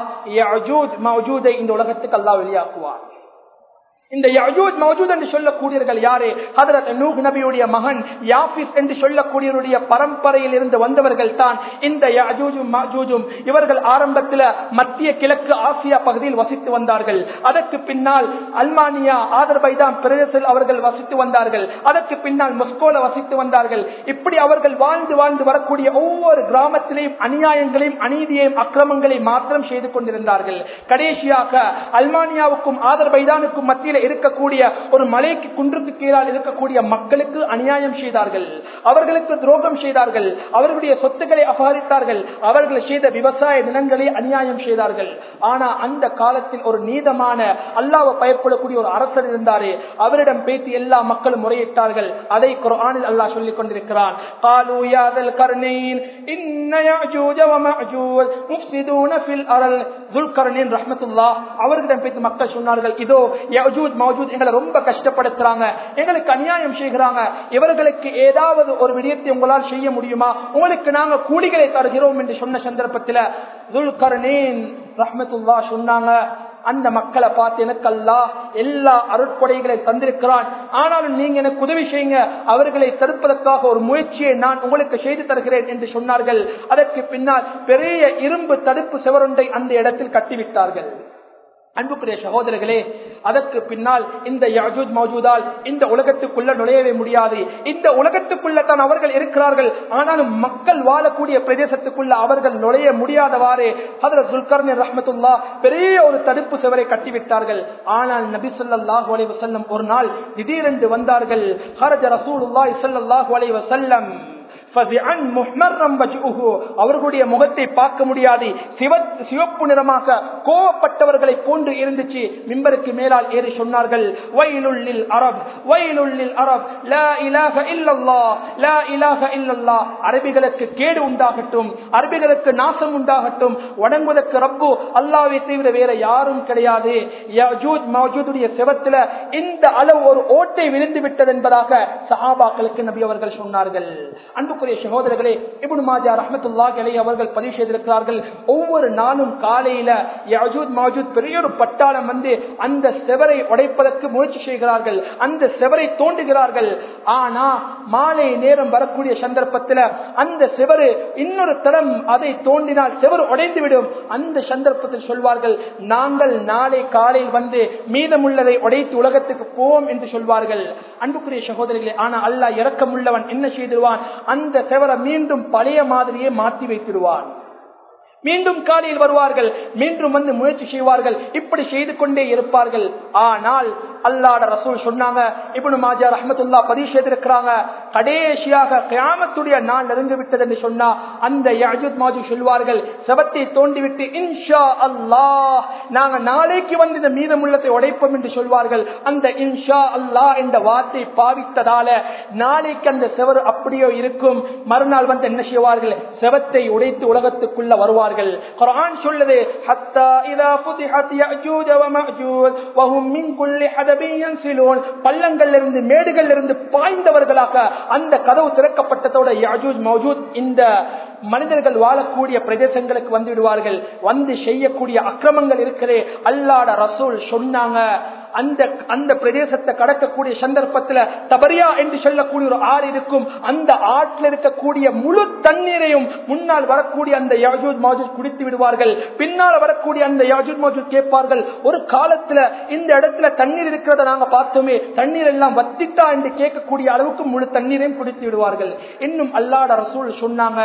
மௌஜூதை இந்த உலகத்துக்கு அல்லாஹ் வெளியாக்குவார் இந்த யஜூத் மௌஜூத் என்று சொல்லக்கூடியவர்கள் யாரு ஹதரத் நூஹ் நபியுடைய மகன் யாபிஸ் என்று சொல்லக்கூடியவருடைய பரம்பரையில் இருந்து வந்தவர்கள் தான் இந்த யஜூஜும் மஜூஜும் இவர்கள் ஆரம்பத்தில் மத்திய கிழக்கு ஆசியா பகுதியில் வசித்து வந்தார்கள் அதற்கு பின்னால் அல்மானியா ஆதர்பைதான் பிரதேசத்தில் அவர்கள் வசித்து வந்தார்கள் அதற்கு பின்னால் மொஸ்கோல வசித்து வந்தார்கள் இப்படி அவர்கள் வாழ்ந்து வாழ்ந்து வரக்கூடிய ஒவ்வொரு கிராமத்திலையும் அநியாயங்களையும் அநீதியையும் அக்கிரமங்களையும் மாத்திரம் செய்து கொண்டிருந்தார்கள் கடைசியாக அல்மானியாவுக்கும் ஆதர்பைதானுக்கும் மத்தியில் இருக்கக்கூடிய ஒரு மலைக்கு குன்றுக்கு கீழால் இருக்கக்கூடிய மக்களுக்கு அநியாயம் செய்தார்கள் அவர்களுக்கு துரோகம் செய்தார்கள் அவர்களுடைய சொத்துக்களை அபகரித்தார்கள் அவர்கள் செய்த விவசாய நிலங்களை அநியாயம் செய்தார்கள் ஆனா அந்த காலத்தில் ஒரு நீதமான அல்லாவை பயப்படக்கூடிய ஒரு அரசர் இருந்தாரே அவரிடம் பேசி எல்லா மக்களும் முறையிட்டார்கள் அதை குரானில் அல்லாஹ் சொல்லிக் கொண்டிருக்கிறான் அவர்களிடம் பேசி மக்கள் சொன்னார்கள் இதோ மௌஜூத் மௌஜூத் எங்களை ரொம்ப கஷ்டப்படுத்துறாங்க எங்களுக்கு அநியாயம் செய்கிறாங்க இவர்களுக்கு ஏதாவது ஒரு விடயத்தை உங்களால் செய்ய முடியுமா உங்களுக்கு நாங்க கூலிகளை தருகிறோம் என்று சொன்ன சந்தர்ப்பத்தில் ரஹமத்துல்லா சொன்னாங்க அந்த மக்களை பார்த்து எனக்கு அல்லா எல்லா அருட்கொடைகளை தந்திருக்கிறான் ஆனாலும் நீங்க எனக்கு உதவி செய்யுங்க அவர்களை தடுப்பதற்காக ஒரு முயற்சியை நான் உங்களுக்கு செய்து தருகிறேன் என்று சொன்னார்கள் அதற்கு பின்னால் பெரிய இரும்பு தடுப்பு செவரொன்றை அந்த இடத்தில் கட்டிவிட்டார்கள் அன்புக்குரிய சகோதரர்களே அதற்கு பின்னால் இந்த யஜூத் மௌஜூதால் இந்த உலகத்துக்குள்ள நுழையவே முடியாது இந்த உலகத்துக்குள்ள தான் அவர்கள் இருக்கிறார்கள் ஆனாலும் மக்கள் வாழக்கூடிய பிரதேசத்துக்குள்ள அவர்கள் நுழைய முடியாதவாறு ஹதரத் சுல்கர்னி ரஹமத்துல்லா பெரிய ஒரு தடுப்பு சுவரை கட்டிவிட்டார்கள் ஆனால் நபி ஸல்லல்லாஹு அலைஹி வஸல்லம் ஒரு நாள் திடீரென்று வந்தார்கள் ஹரஜ ரசூலுல்லாஹி ஸல்லல்லாஹு அலைஹி வஸல்லம் அவர்களுடைய முகத்தை பார்க்க முடியாது சிவப்பு நிறமாக கோவப்பட்டவர்களை போன்று இருந்துச்சு மிம்பருக்கு மேலால் ஏறி சொன்னார்கள் வயலுள்ளில் அரப் வயலுள்ளில் அரப் லா இலாக இல்லல்லா லா இலாக இல்லல்லா அரபிகளுக்கு கேடு உண்டாகட்டும் அரபிகளுக்கு நாசம் உண்டாகட்டும் வணங்குவதற்கு ரப்பு அல்லாவை தவிர வேற யாரும் கிடையாது மௌஜூதுடைய சிவத்துல இந்த அளவு ஒரு ஓட்டை விழுந்து விட்டது என்பதாக சஹாபாக்களுக்கு நபி அவர்கள் சொன்னார்கள் அன்புக்குரிய சகோதரர்களே இபுன் மாஜா ரஹமத்துல்லாஹி அவர்கள் பதிவு செய்திருக்கிறார்கள் ஒவ்வொரு நாளும் காலையில யஜூத் மாஜூத் பெரிய ஒரு பட்டாளம் வந்து அந்த செவரை உடைப்பதற்கு முயற்சி செய்கிறார்கள் அந்த செவரை தோண்டுகிறார்கள் ஆனா மாலை நேரம் வரக்கூடிய சந்தர்ப்பத்தில் அந்த செவரு இன்னொரு தரம் அதை தோண்டினால் செவரு உடைந்துவிடும் அந்த சந்தர்ப்பத்தில் சொல்வார்கள் நாங்கள் நாளை காலையில் வந்து மீதமுள்ளதை உடைத்து உலகத்துக்கு போவோம் என்று சொல்வார்கள் அன்புக்குரிய சகோதரிகளே ஆனா அல்லாஹ் இறக்கமுள்ளவன் என்ன செய்திருவான் அந்த செவரை மீண்டும் பழைய மாதிரியே மாற்றி வைத்திருவான் மீண்டும் காலையில் வருவார்கள் மீண்டும் வந்து முயற்சி செய்வார்கள் இப்படி செய்து கொண்டே இருப்பார்கள் ஆனால் அல்லாட ரசூல் சொன்னாங்க இப்படி மாஜா ரஹமத்துல்லா பதிவு செய்திருக்கிறாங்க கடைசியாக கியாமத்துடைய நாள் நெருங்கி விட்டது என்று சொன்னா அந்த யஜூத் மாஜு சொல்வார்கள் செவத்தை தோண்டிவிட்டு இன்ஷா அல்லாஹ் நாங்க நாளைக்கு வந்து இந்த மீதமுள்ளத்தை உடைப்போம் என்று சொல்வார்கள் அந்த இன்ஷா அல்லாஹ் என்ற வார்த்தை பாவித்ததால நாளைக்கு அந்த செவர் அப்படியோ இருக்கும் மறுநாள் வந்து என்ன செய்வார்கள் செவத்தை உடைத்து உலகத்துக்குள்ள வருவார்கள் குர்ஆன் சொல்லுது ஹத்தா இதா ஃபுதிஹத் யஜூஜ வ மஅஜூஜ் வஹும் மின் குல்லி ஹதபின் யன்சிலூன் பள்ளங்கள்ல இருந்து மேடுகள்ல இருந்து பாய்ந்தவர்களாக அந்த கதவு திறக்கப்பட்டதோட யஜூஜ் மௌஜூத் இந்த மனிதர்கள் வாழக்கூடிய பிரதேசங்களுக்கு வந்து விடுவார்கள் வந்து செய்யக்கூடிய அக்கிரமங்கள் இருக்கிறே அல்லாட ரசூல் சொன்னாங்க அந்த அந்த பிரதேசத்தை கடக்கக்கூடிய சந்தர்ப்பத்தில் தபரியா என்று சொல்லக்கூடிய ஒரு ஆறு இருக்கும் அந்த ஆற்றில் இருக்கக்கூடிய முழு தண்ணீரையும் முன்னால் வரக்கூடிய அந்த யாஜூத் மாஜூத் குடித்து விடுவார்கள் பின்னால் வரக்கூடிய அந்த யாஜூத் மாஜூத் கேட்பார்கள் ஒரு காலத்துல இந்த இடத்துல தண்ணீர் இருக்கிறத நாங்க பார்த்தோமே தண்ணீர் எல்லாம் வத்திட்டா என்று கேட்கக்கூடிய அளவுக்கு முழு தண்ணீரையும் குடித்து விடுவார்கள் இன்னும் அல்லாட ரசூல் சொன்னாங்க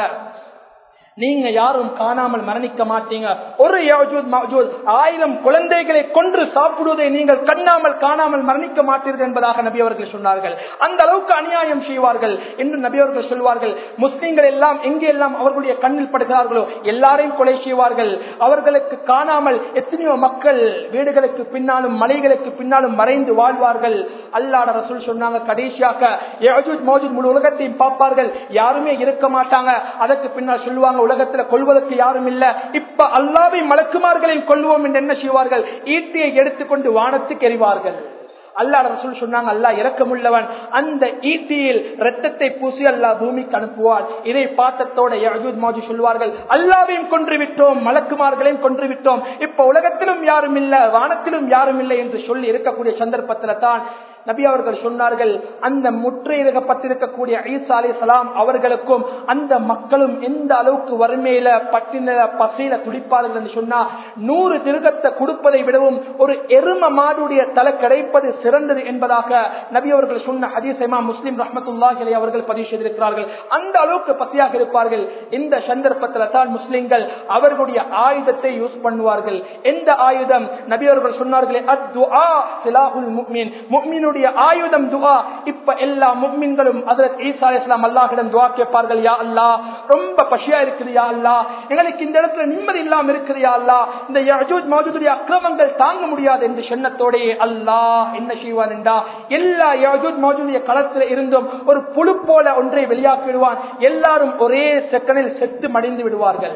நீங்க யாரும் காணாமல் மரணிக்க மாட்டீங்க ஒரு யஜூத் மஜூத் ஆயிரம் குழந்தைகளை கொன்று சாப்பிடுவதை நீங்கள் கண்ணாமல் காணாமல் மரணிக்க மாட்டீர்கள் என்பதாக நபி அவர்கள் சொன்னார்கள் அந்த அளவுக்கு அநியாயம் செய்வார்கள் என்று நபி அவர்கள் சொல்வார்கள் முஸ்லிம்கள் எல்லாம் எங்கெல்லாம் அவர்களுடைய கண்ணில் படுகிறார்களோ எல்லாரையும் கொலை செய்வார்கள் அவர்களுக்கு காணாமல் எத்தனையோ மக்கள் வீடுகளுக்கு பின்னாலும் மலைகளுக்கு பின்னாலும் மறைந்து வாழ்வார்கள் அல்லாட ரசூல் சொன்னாங்க கடைசியாக யஜூத் மௌஜூத் முழு உலகத்தையும் பார்ப்பார்கள் யாருமே இருக்க மாட்டாங்க அதற்கு பின்னால் சொல்லுவாங்க உலகத்துல கொள்வதற்கு யாரும் இல்ல இப்ப அல்லாவை மலக்குமார்களையும் கொள்வோம் என்று என்ன செய்வார்கள் ஈட்டியை எடுத்துக்கொண்டு வானத்துக்கு எறிவார்கள் அல்லாட ரசூல் சொன்னாங்க அல்லா இறக்கமுள்ளவன் அந்த ஈட்டியில் ரத்தத்தை பூசி அல்லா பூமிக்கு அனுப்புவார் இதை பார்த்தத்தோட யஜூத் மாஜு சொல்வார்கள் அல்லாவையும் கொன்று விட்டோம் மலக்குமார்களையும் கொன்று விட்டோம் இப்ப உலகத்திலும் யாரும் இல்ல வானத்திலும் யாரும் இல்லை என்று சொல்லி இருக்கக்கூடிய சந்தர்ப்பத்துல தான் நபி அவர்கள் சொன்னார்கள் அந்த முற்றையிடப்பட்டிருக்கக்கூடிய ஈசா அலி சலாம் அவர்களுக்கும் அந்த மக்களும் எந்த அளவுக்கு வறுமையில பட்டின பசையில துடிப்பார்கள் என்று சொன்னா நூறு திருகத்தை கொடுப்பதை விடவும் ஒரு எரும மாடுடைய தலை கிடைப்பது சிறந்தது என்பதாக நபி அவர்கள் சொன்ன ஹதீசமா முஸ்லிம் ரஹமத்துல்லாஹி அவர்கள் பதிவு செய்திருக்கிறார்கள் அந்த அளவுக்கு பசியாக இருப்பார்கள் இந்த சந்தர்ப்பத்தில் தான் முஸ்லிம்கள் அவர்களுடைய ஆயுதத்தை யூஸ் பண்ணுவார்கள் எந்த ஆயுதம் நபி அவர்கள் சொன்னார்களே அத்வா சிலாஹுல் முக்மின் முக்மினுடைய ஆயுதம் துவா இப்ப எல்லா முக்மின்களும் அதற்கு ஈசா இஸ்லாம் அல்லாஹிடம் துவா கேட்பார்கள் யா அல்லா ரொம்ப பசியா இருக்குது யா அல்லா எங்களுக்கு இந்த இடத்துல நிம்மதி இல்லாம இருக்குது யா அல்லா இந்த யஜூத் மௌஜூதுடைய அக்கிரமங்கள் தாங்க முடியாது என்று சொன்னத்தோடைய அல்லாஹ் என்ன செய்வான் என்றா எல்லா யஜூத் மௌஜூதுடைய களத்துல இருந்தும் ஒரு புழு போல ஒன்றை வெளியாக்கிடுவான் எல்லாரும் ஒரே செகண்டில் செத்து மடிந்து விடுவார்கள்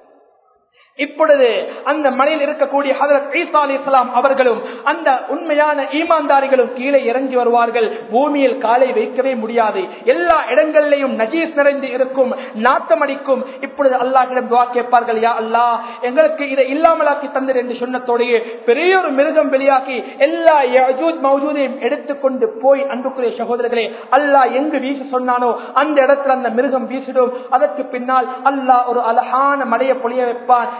இப்பொழுது அந்த மலையில் இருக்கக்கூடிய ஹதரத் ஈசா அலி இஸ்லாம் அவர்களும் அந்த உண்மையான ஈமான்தாரிகளும் கீழே இறங்கி வருவார்கள் பூமியில் காலை வைக்கவே முடியாது எல்லா இடங்களிலையும் நஜீஸ் நிறைந்து இருக்கும் நாட்டம் அடிக்கும் இப்பொழுது அல்லாஹிடம் துவா கேட்பார்கள் யா அல்லா எங்களுக்கு இதை இல்லாமலாக்கி தந்தது என்று சொன்னத்தோடையே பெரிய ஒரு மிருகம் வெளியாக்கி எல்லா யஜூத் மௌஜூதையும் எடுத்துக்கொண்டு போய் அன்புக்குரிய சகோதரர்களே அல்லாஹ் எங்கு வீச சொன்னானோ அந்த இடத்துல அந்த மிருகம் வீசிடும் அதற்கு பின்னால் அல்லாஹ் ஒரு அழகான மலையை பொழிய வைப்பான்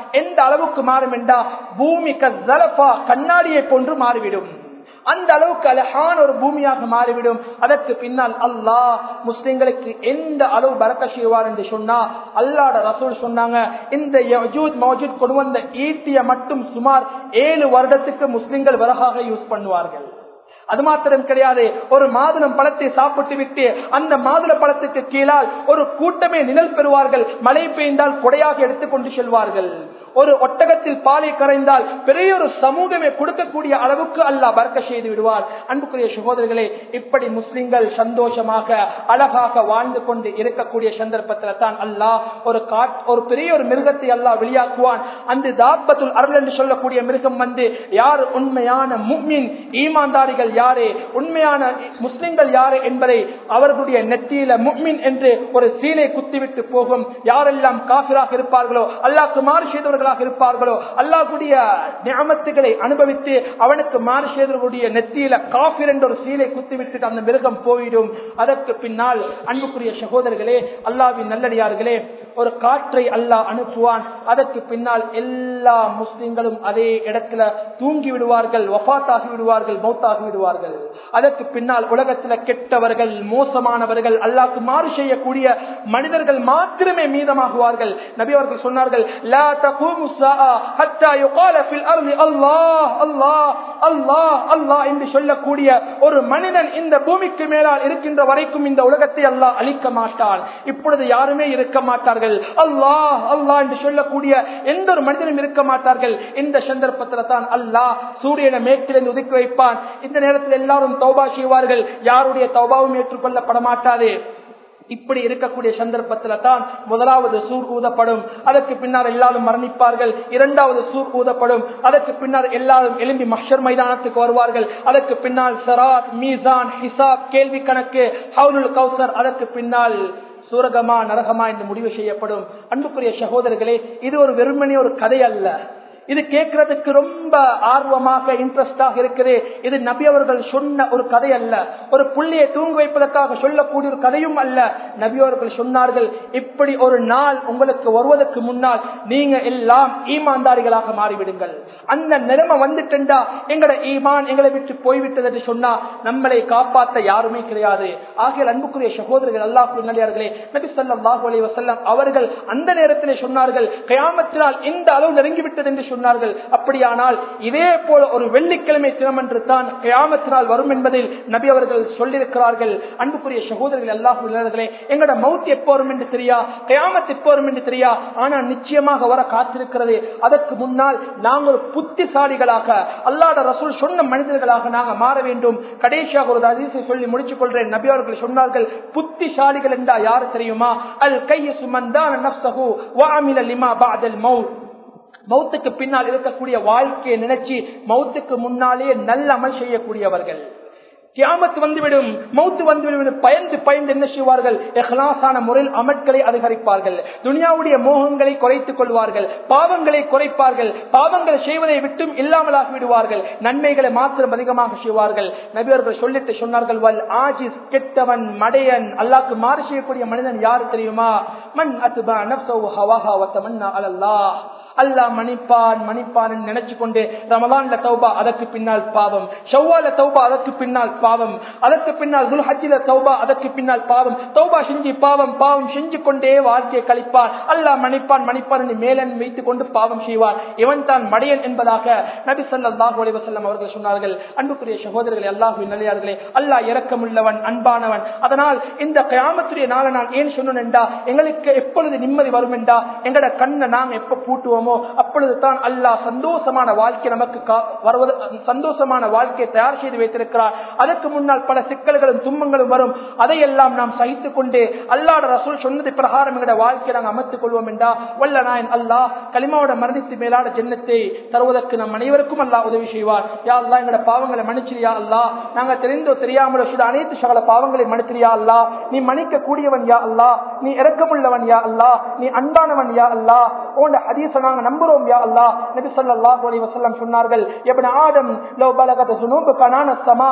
எந்த அளவுக்கு மாறும் என்றா பூமி கலபா கண்ணாடியை போன்று மாறிவிடும் அந்த அளவுக்கு அழகான ஒரு பூமியாக மாறிவிடும் அதற்கு பின்னால் அல்லாஹ் முஸ்லிம்களுக்கு எந்த அளவு பறக்க செய்வார் என்று சொன்னா அல்லாட ரசூல் சொன்னாங்க இந்த யஜூத் மௌஜூத் கொண்டு வந்த ஈட்டிய மட்டும் சுமார் ஏழு வருடத்துக்கு முஸ்லிம்கள் விறகாக யூஸ் பண்ணுவார்கள் அது மாத்திரம் கிடையாது ஒரு மாதுளம் பழத்தை சாப்பிட்டு விட்டு அந்த மாதுள பழத்துக்கு கீழால் ஒரு கூட்டமே நிழல் பெறுவார்கள் மழை பெய்ந்தால் கொடையாக எடுத்துக்கொண்டு செல்வார்கள் ஒரு ஒட்டகத்தில் பாலை கரைந்தால் பெரிய ஒரு சமூகமே கொடுக்கக்கூடிய அளவுக்கு அல்லாஹ் பறக்க செய்து விடுவார் அன்புக்குரிய சகோதரர்களே இப்படி முஸ்லிம்கள் சந்தோஷமாக அழகாக வாழ்ந்து கொண்டு இருக்கக்கூடிய சந்தர்ப்பத்தில் தான் அல்லாஹ் ஒரு காட் ஒரு பெரிய ஒரு மிருகத்தை அல்லாஹ் வெளியாக்குவான் அந்த தாப்பத்துல் அருள் என்று சொல்லக்கூடிய மிருகம் வந்து யார் உண்மையான முக்மின் ஈமான்தாரிகள் யாரே உண்மையான முஸ்லிம்கள் யாரே என்பதை அவர்களுடைய நெத்தியில முக்மின் என்று ஒரு சீலை குத்திவிட்டு போகும் யாரெல்லாம் காபிராக இருப்பார்களோ அல்லாஹ்க்கு மாறு செய்தவர்களாக இருப்பார்களோ அல்லாஹ்வுடைய நியமத்துகளை அனுபவித்து அவனுக்கு மாறு செய்தவர்களுடைய நெத்தியில காபிர் என்ற ஒரு சீலை குத்திவிட்டு அந்த மிருகம் போயிடும் அதற்கு பின்னால் அன்புக்குரிய சகோதரர்களே அல்லாவின் நல்லடியார்களே ஒரு காற்றை அல்லாஹ் அனுப்புவான் அதற்கு பின்னால் எல்லா முஸ்லிம்களும் அதே இடத்துல தூங்கி விடுவார்கள் வஃத்தாகி விடுவார்கள் மௌத்தாகி விடுவார்கள் அதற்கு பின்னால் உலகத்துல கெட்டவர்கள் மோசமானவர்கள் அல்லாஹ்க்கு மாறு செய்யக்கூடிய மனிதர்கள் மாத்திரமே மீதமாகுவார்கள் நபி அவர்கள் சொன்னார்கள் லா தகூமு ஸாஆ ஹத்தா யுகால ஃபில் அர்தி அல்லாஹ் அல்லாஹ் அல்லாஹ் அல்லாஹ் என்று சொல்லக்கூடிய ஒரு மனிதன் இந்த பூமிக்கு மேலால் இருக்கின்ற வரைக்கும் இந்த உலகத்தை அல்லாஹ் அழிக்க மாட்டான் இப்பொழுது யாருமே இருக்க மாட்டார்கள் அல்லாஹ் அல்லாஹ் என்று சொல்லக்கூடிய எந்த ஒரு மனிதனும் இருக்க மாட்டார்கள் இந்த சந்தர்ப்பத்தில் தான் அல்லாஹ் சூரியனை மேற்கிலிருந்து ஒதுக்கி வைப்பான் இந்த நேரத்தில் எல்லாரும் தௌபா செய்வார்கள் யாருடைய தௌபாவும் ஏற்றுக்கொள்ளப்பட மாட்டாது இப்படி இருக்கக்கூடிய சந்தர்ப்பத்துல தான் முதலாவது சூர் ஊதப்படும் அதற்கு பின்னால் எல்லாரும் மரணிப்பார்கள் இரண்டாவது சூர் ஊதப்படும் அதற்கு பின்னால் எல்லாரும் எழும்பி மஷர் மைதானத்துக்கு வருவார்கள் அதற்கு பின்னால் சராத் மீசான் ஹிசாப் கேள்வி கணக்கு ஹவுலுல் கௌசர் அதற்கு பின்னால் சூரகமா நரகமா என்று முடிவு செய்யப்படும் அன்புக்குரிய சகோதரர்களே இது ஒரு வெறுமனே ஒரு கதை அல்ல இது கேட்கறதுக்கு ரொம்ப ஆர்வமாக இன்ட்ரெஸ்டாக இருக்குது இது நபி அவர்கள் சொன்ன ஒரு கதை அல்ல ஒரு புள்ளியை தூங்க வைப்பதற்காக சொல்லக்கூடிய ஒரு கதையும் அல்ல நபி அவர்கள் சொன்னார்கள் இப்படி ஒரு நாள் உங்களுக்கு வருவதற்கு முன்னால் நீங்க எல்லாம் ஈமான்தாரிகளாக மாறிவிடுங்கள் அந்த நிலைமை வந்துட்டா எங்கட ஈமான் எங்களை விட்டு போய்விட்டது என்று சொன்னா நம்மளை காப்பாற்ற யாருமே கிடையாது ஆகிய அன்புக்குரிய சகோதரர்கள் அல்லாஹ் நல்லியார்களே நபி ஸல்லல்லாஹு அலைஹி வஸல்லம் அவர்கள் அந்த நேரத்திலே சொன்னார்கள் கயாமத்தினால் இந்த அளவு நெருங்கிவிட்டது என்று சொன்னார்கள் அப்படியானால் இதே போல ஒரு வெள்ளிக்கிழமை தினமன்று தான் கயாமத்தினால் வரும் என்பதில் நபி அவர்கள் சொல்லியிருக்கிறார்கள் அன்புக்குரிய சகோதரர்கள் அல்லாஹ் நல்லர்களே எங்களோட மவுத் எப்போ வரும் என்று தெரியா கயாமத் எப்போ வரும் என்று தெரியா ஆனால் நிச்சயமாக வர காத்திருக்கிறது அதற்கு முன்னால் நாங்கள் ஒரு புத்திசாலிகளாக அல்லாட ரசூல் சொன்ன மனிதர்களாக நாங்கள் மாற வேண்டும் கடைசியாக ஒரு அதிசை சொல்லி முடிச்சுக் கொள்றேன் நபி அவர்கள் சொன்னார்கள் புத்திசாலிகள் என்றா யாரு தெரியுமா அல் கைய சுமந்தான் நப்சஹு வாமில லிமா பாதல் மவுத் மௌத்துக்கு பின்னால் இருக்கக்கூடிய வாழ்க்கையை நினைச்சு மௌத்துக்கு முன்னாலே நல்ல அமல் செய்யக்கூடியவர்கள் கியாமத்து வந்துவிடும் மௌத்து வந்துவிடும் பயந்து பயந்து என்ன செய்வார்கள் எஹ்லாசான முறையில் அமட்களை அதிகரிப்பார்கள் துனியாவுடைய மோகங்களை குறைத்துக் கொள்வார்கள் பாவங்களை குறைப்பார்கள் பாவங்களை செய்வதை விட்டும் இல்லாமலாகி விடுவார்கள் நன்மைகளை மாத்திரம் அதிகமாக செய்வார்கள் நபியர்கள் சொல்லிட்டு சொன்னார்கள் வல் ஆஜிஸ் கெட்டவன் மடையன் அல்லாக்கு மாறு செய்யக்கூடிய மனிதன் யாரு தெரியுமா மண் அத்துபா நப்சவு ஹவாஹா வத்தமன்னா அலல்லாஹ் அல்லாஹ் மன்னிப்பான் மன்னிப்பான் நினைச்சு கொண்டு ரமலான்ல தௌபா அதற்கு பின்னால் பாவம் ஷவ்வால தௌபா அதற்கு பின்னால் பாவம் அதற்கு பின்னால் துல்ஹஜில தௌபா அதற்கு பின்னால் பாவம் தௌபா செஞ்சு பாவம் பாவம் செஞ்சு கொண்டே வாழ்க்கையை கழிப்பான் அல்லாஹ் மன்னிப்பான் மன்னிப்பான் என்று மேலன் வைத்துக் கொண்டு பாவம் செய்வார் இவன் தான் மடையன் என்பதாக நபி ஸல்லல்லாஹு அலைஹி வஸல்லம் அவர்கள் சொன்னார்கள் அன்புக்குரிய சகோதரர்களே அல்லாஹ்வின் நல்லடியார்களே அல்லாஹ் இரக்கமுள்ளவன் அன்பானவன் அதனால் இந்த கயாமத்துடைய நாளை நான் ஏன் சொன்னேன் என்றா எங்களுக்கு எப்பொழுது நிம்மதி வரும் என்றா எங்கட கண்ணை நாங்க எப்ப பூட்டுவோமோ அப்பொழுது தான் அல்லாஹ் சந்தோஷமான வாழ்க்கை நமக்கு கா- வருவது சந்தோஷமான வாழ்க்கையை தயார் செய்து வைத்திருக்கிறார் அதற்கு முன்னால் பல சிக்கல்களும் துன்பங்களும் வரும் அதையெல்லாம் நாம் சகித்துக் கொண்டு அல்லாட ரசூல் சொன்னது பிரகாரம் எங்கட வாழ்க்கையை நாங்கள் அமைத்துக் கொள்வோம் என்றா வல்ல நாயன் அல்லாஹ் களிமாவோட மரணித்து மேலான ஜென்னத்தை தருவதற்கு நம் அனைவருக்கும் அல்லாஹ் உதவி செய்வார் யா அல்லாஹ் எங்கட பாவங்களை மன்னிச்சிரியா அல்லாஹ் நாங்க தெரிந்தோ தெரியாமலோ செய்த அனைத்து சகல பாவங்களை மன்னித்திரியா அல்லாஹ் நீ மன்னிக்க கூடியவன் யா அல்லாஹ் நீ இரக்கமுள்ளவன் யா அல்லாஹ் நீ அன்பானவன் யா அல்லாஹ் உன் ஹதீஸ நாங்க நம்புறோம் யா அல்லாஹ் நபி ஸல்லல்லாஹு அலைஹி வஸல்லம் சொன்னார்கள் இப்னு ஆதம் லவ் பலகத ذنوبك عنان السماء ஆதம்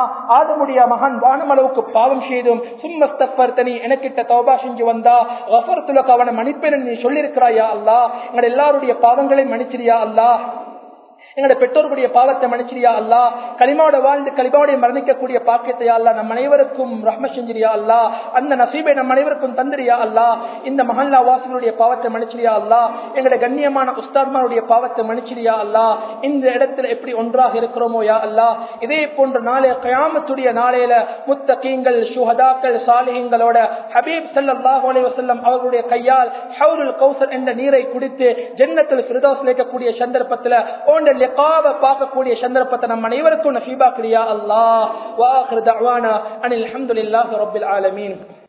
ஆதமுடைய மகன் வானமளவுக்கு பாவம் செய்தும் சும்மஸ்தப்பர் தனி எனக்கிட்ட தௌபா செஞ்சு வந்தா வஃபரத்துலக்கு அவனை மன்னிப்பேன் நீ சொல்லியிருக்கிறாயா அல்லா எங்கள் எல்லாருடைய பாவங்களையும் மன்னிச்சிரியா அல்லா எங்களுடைய பெற்றோர்களுடைய பாவத்தை மன்னிச்சிரியா அல்லா களிமாவோட வாழ்ந்து களிமாவோட மரணிக்கக்கூடிய பாக்கியத்தையா அல்லா நம் அனைவருக்கும் ரஹ்ம செஞ்சிரியா அல்லா அந்த நசீபை நம் அனைவருக்கும் தந்திரியா அல்லா இந்த மஹல்லா வாசிகளுடைய பாவத்தை மன்னிச்சிரியா அல்லா எங்களுடைய கண்ணியமான உஸ்தாத்மாருடைய பாவத்தை மன்னிச்சிரியா அல்லா இந்த இடத்துல எப்படி ஒன்றாக இருக்கிறோமோ யா அல்லா இதே போன்ற நாளே கயாமத்துடைய நாளையில முத்தகீங்கள் சுஹதாக்கள் சாலிகங்களோட ஹபீப் சல்லாஹ் அலி வசல்லம் அவர்களுடைய கையால் ஹவுருல் கௌசர் என்ற நீரை குடித்து ஜென்னத்தில் ஃபிரதோஸ் இருக்கக்கூடிய சந்தர்ப்பத்துல ஓண்ட லிகாவ பார்க்கக்கூடிய சந்தர்ப்பத்தை நம் அனைவருக்கும் நசீபாக்கிறியா அல்லாஹ் வாஹிர் தஅவானா அனில் அல்ஹம்துலில்லாஹி ரப்பில் ஆலமீன்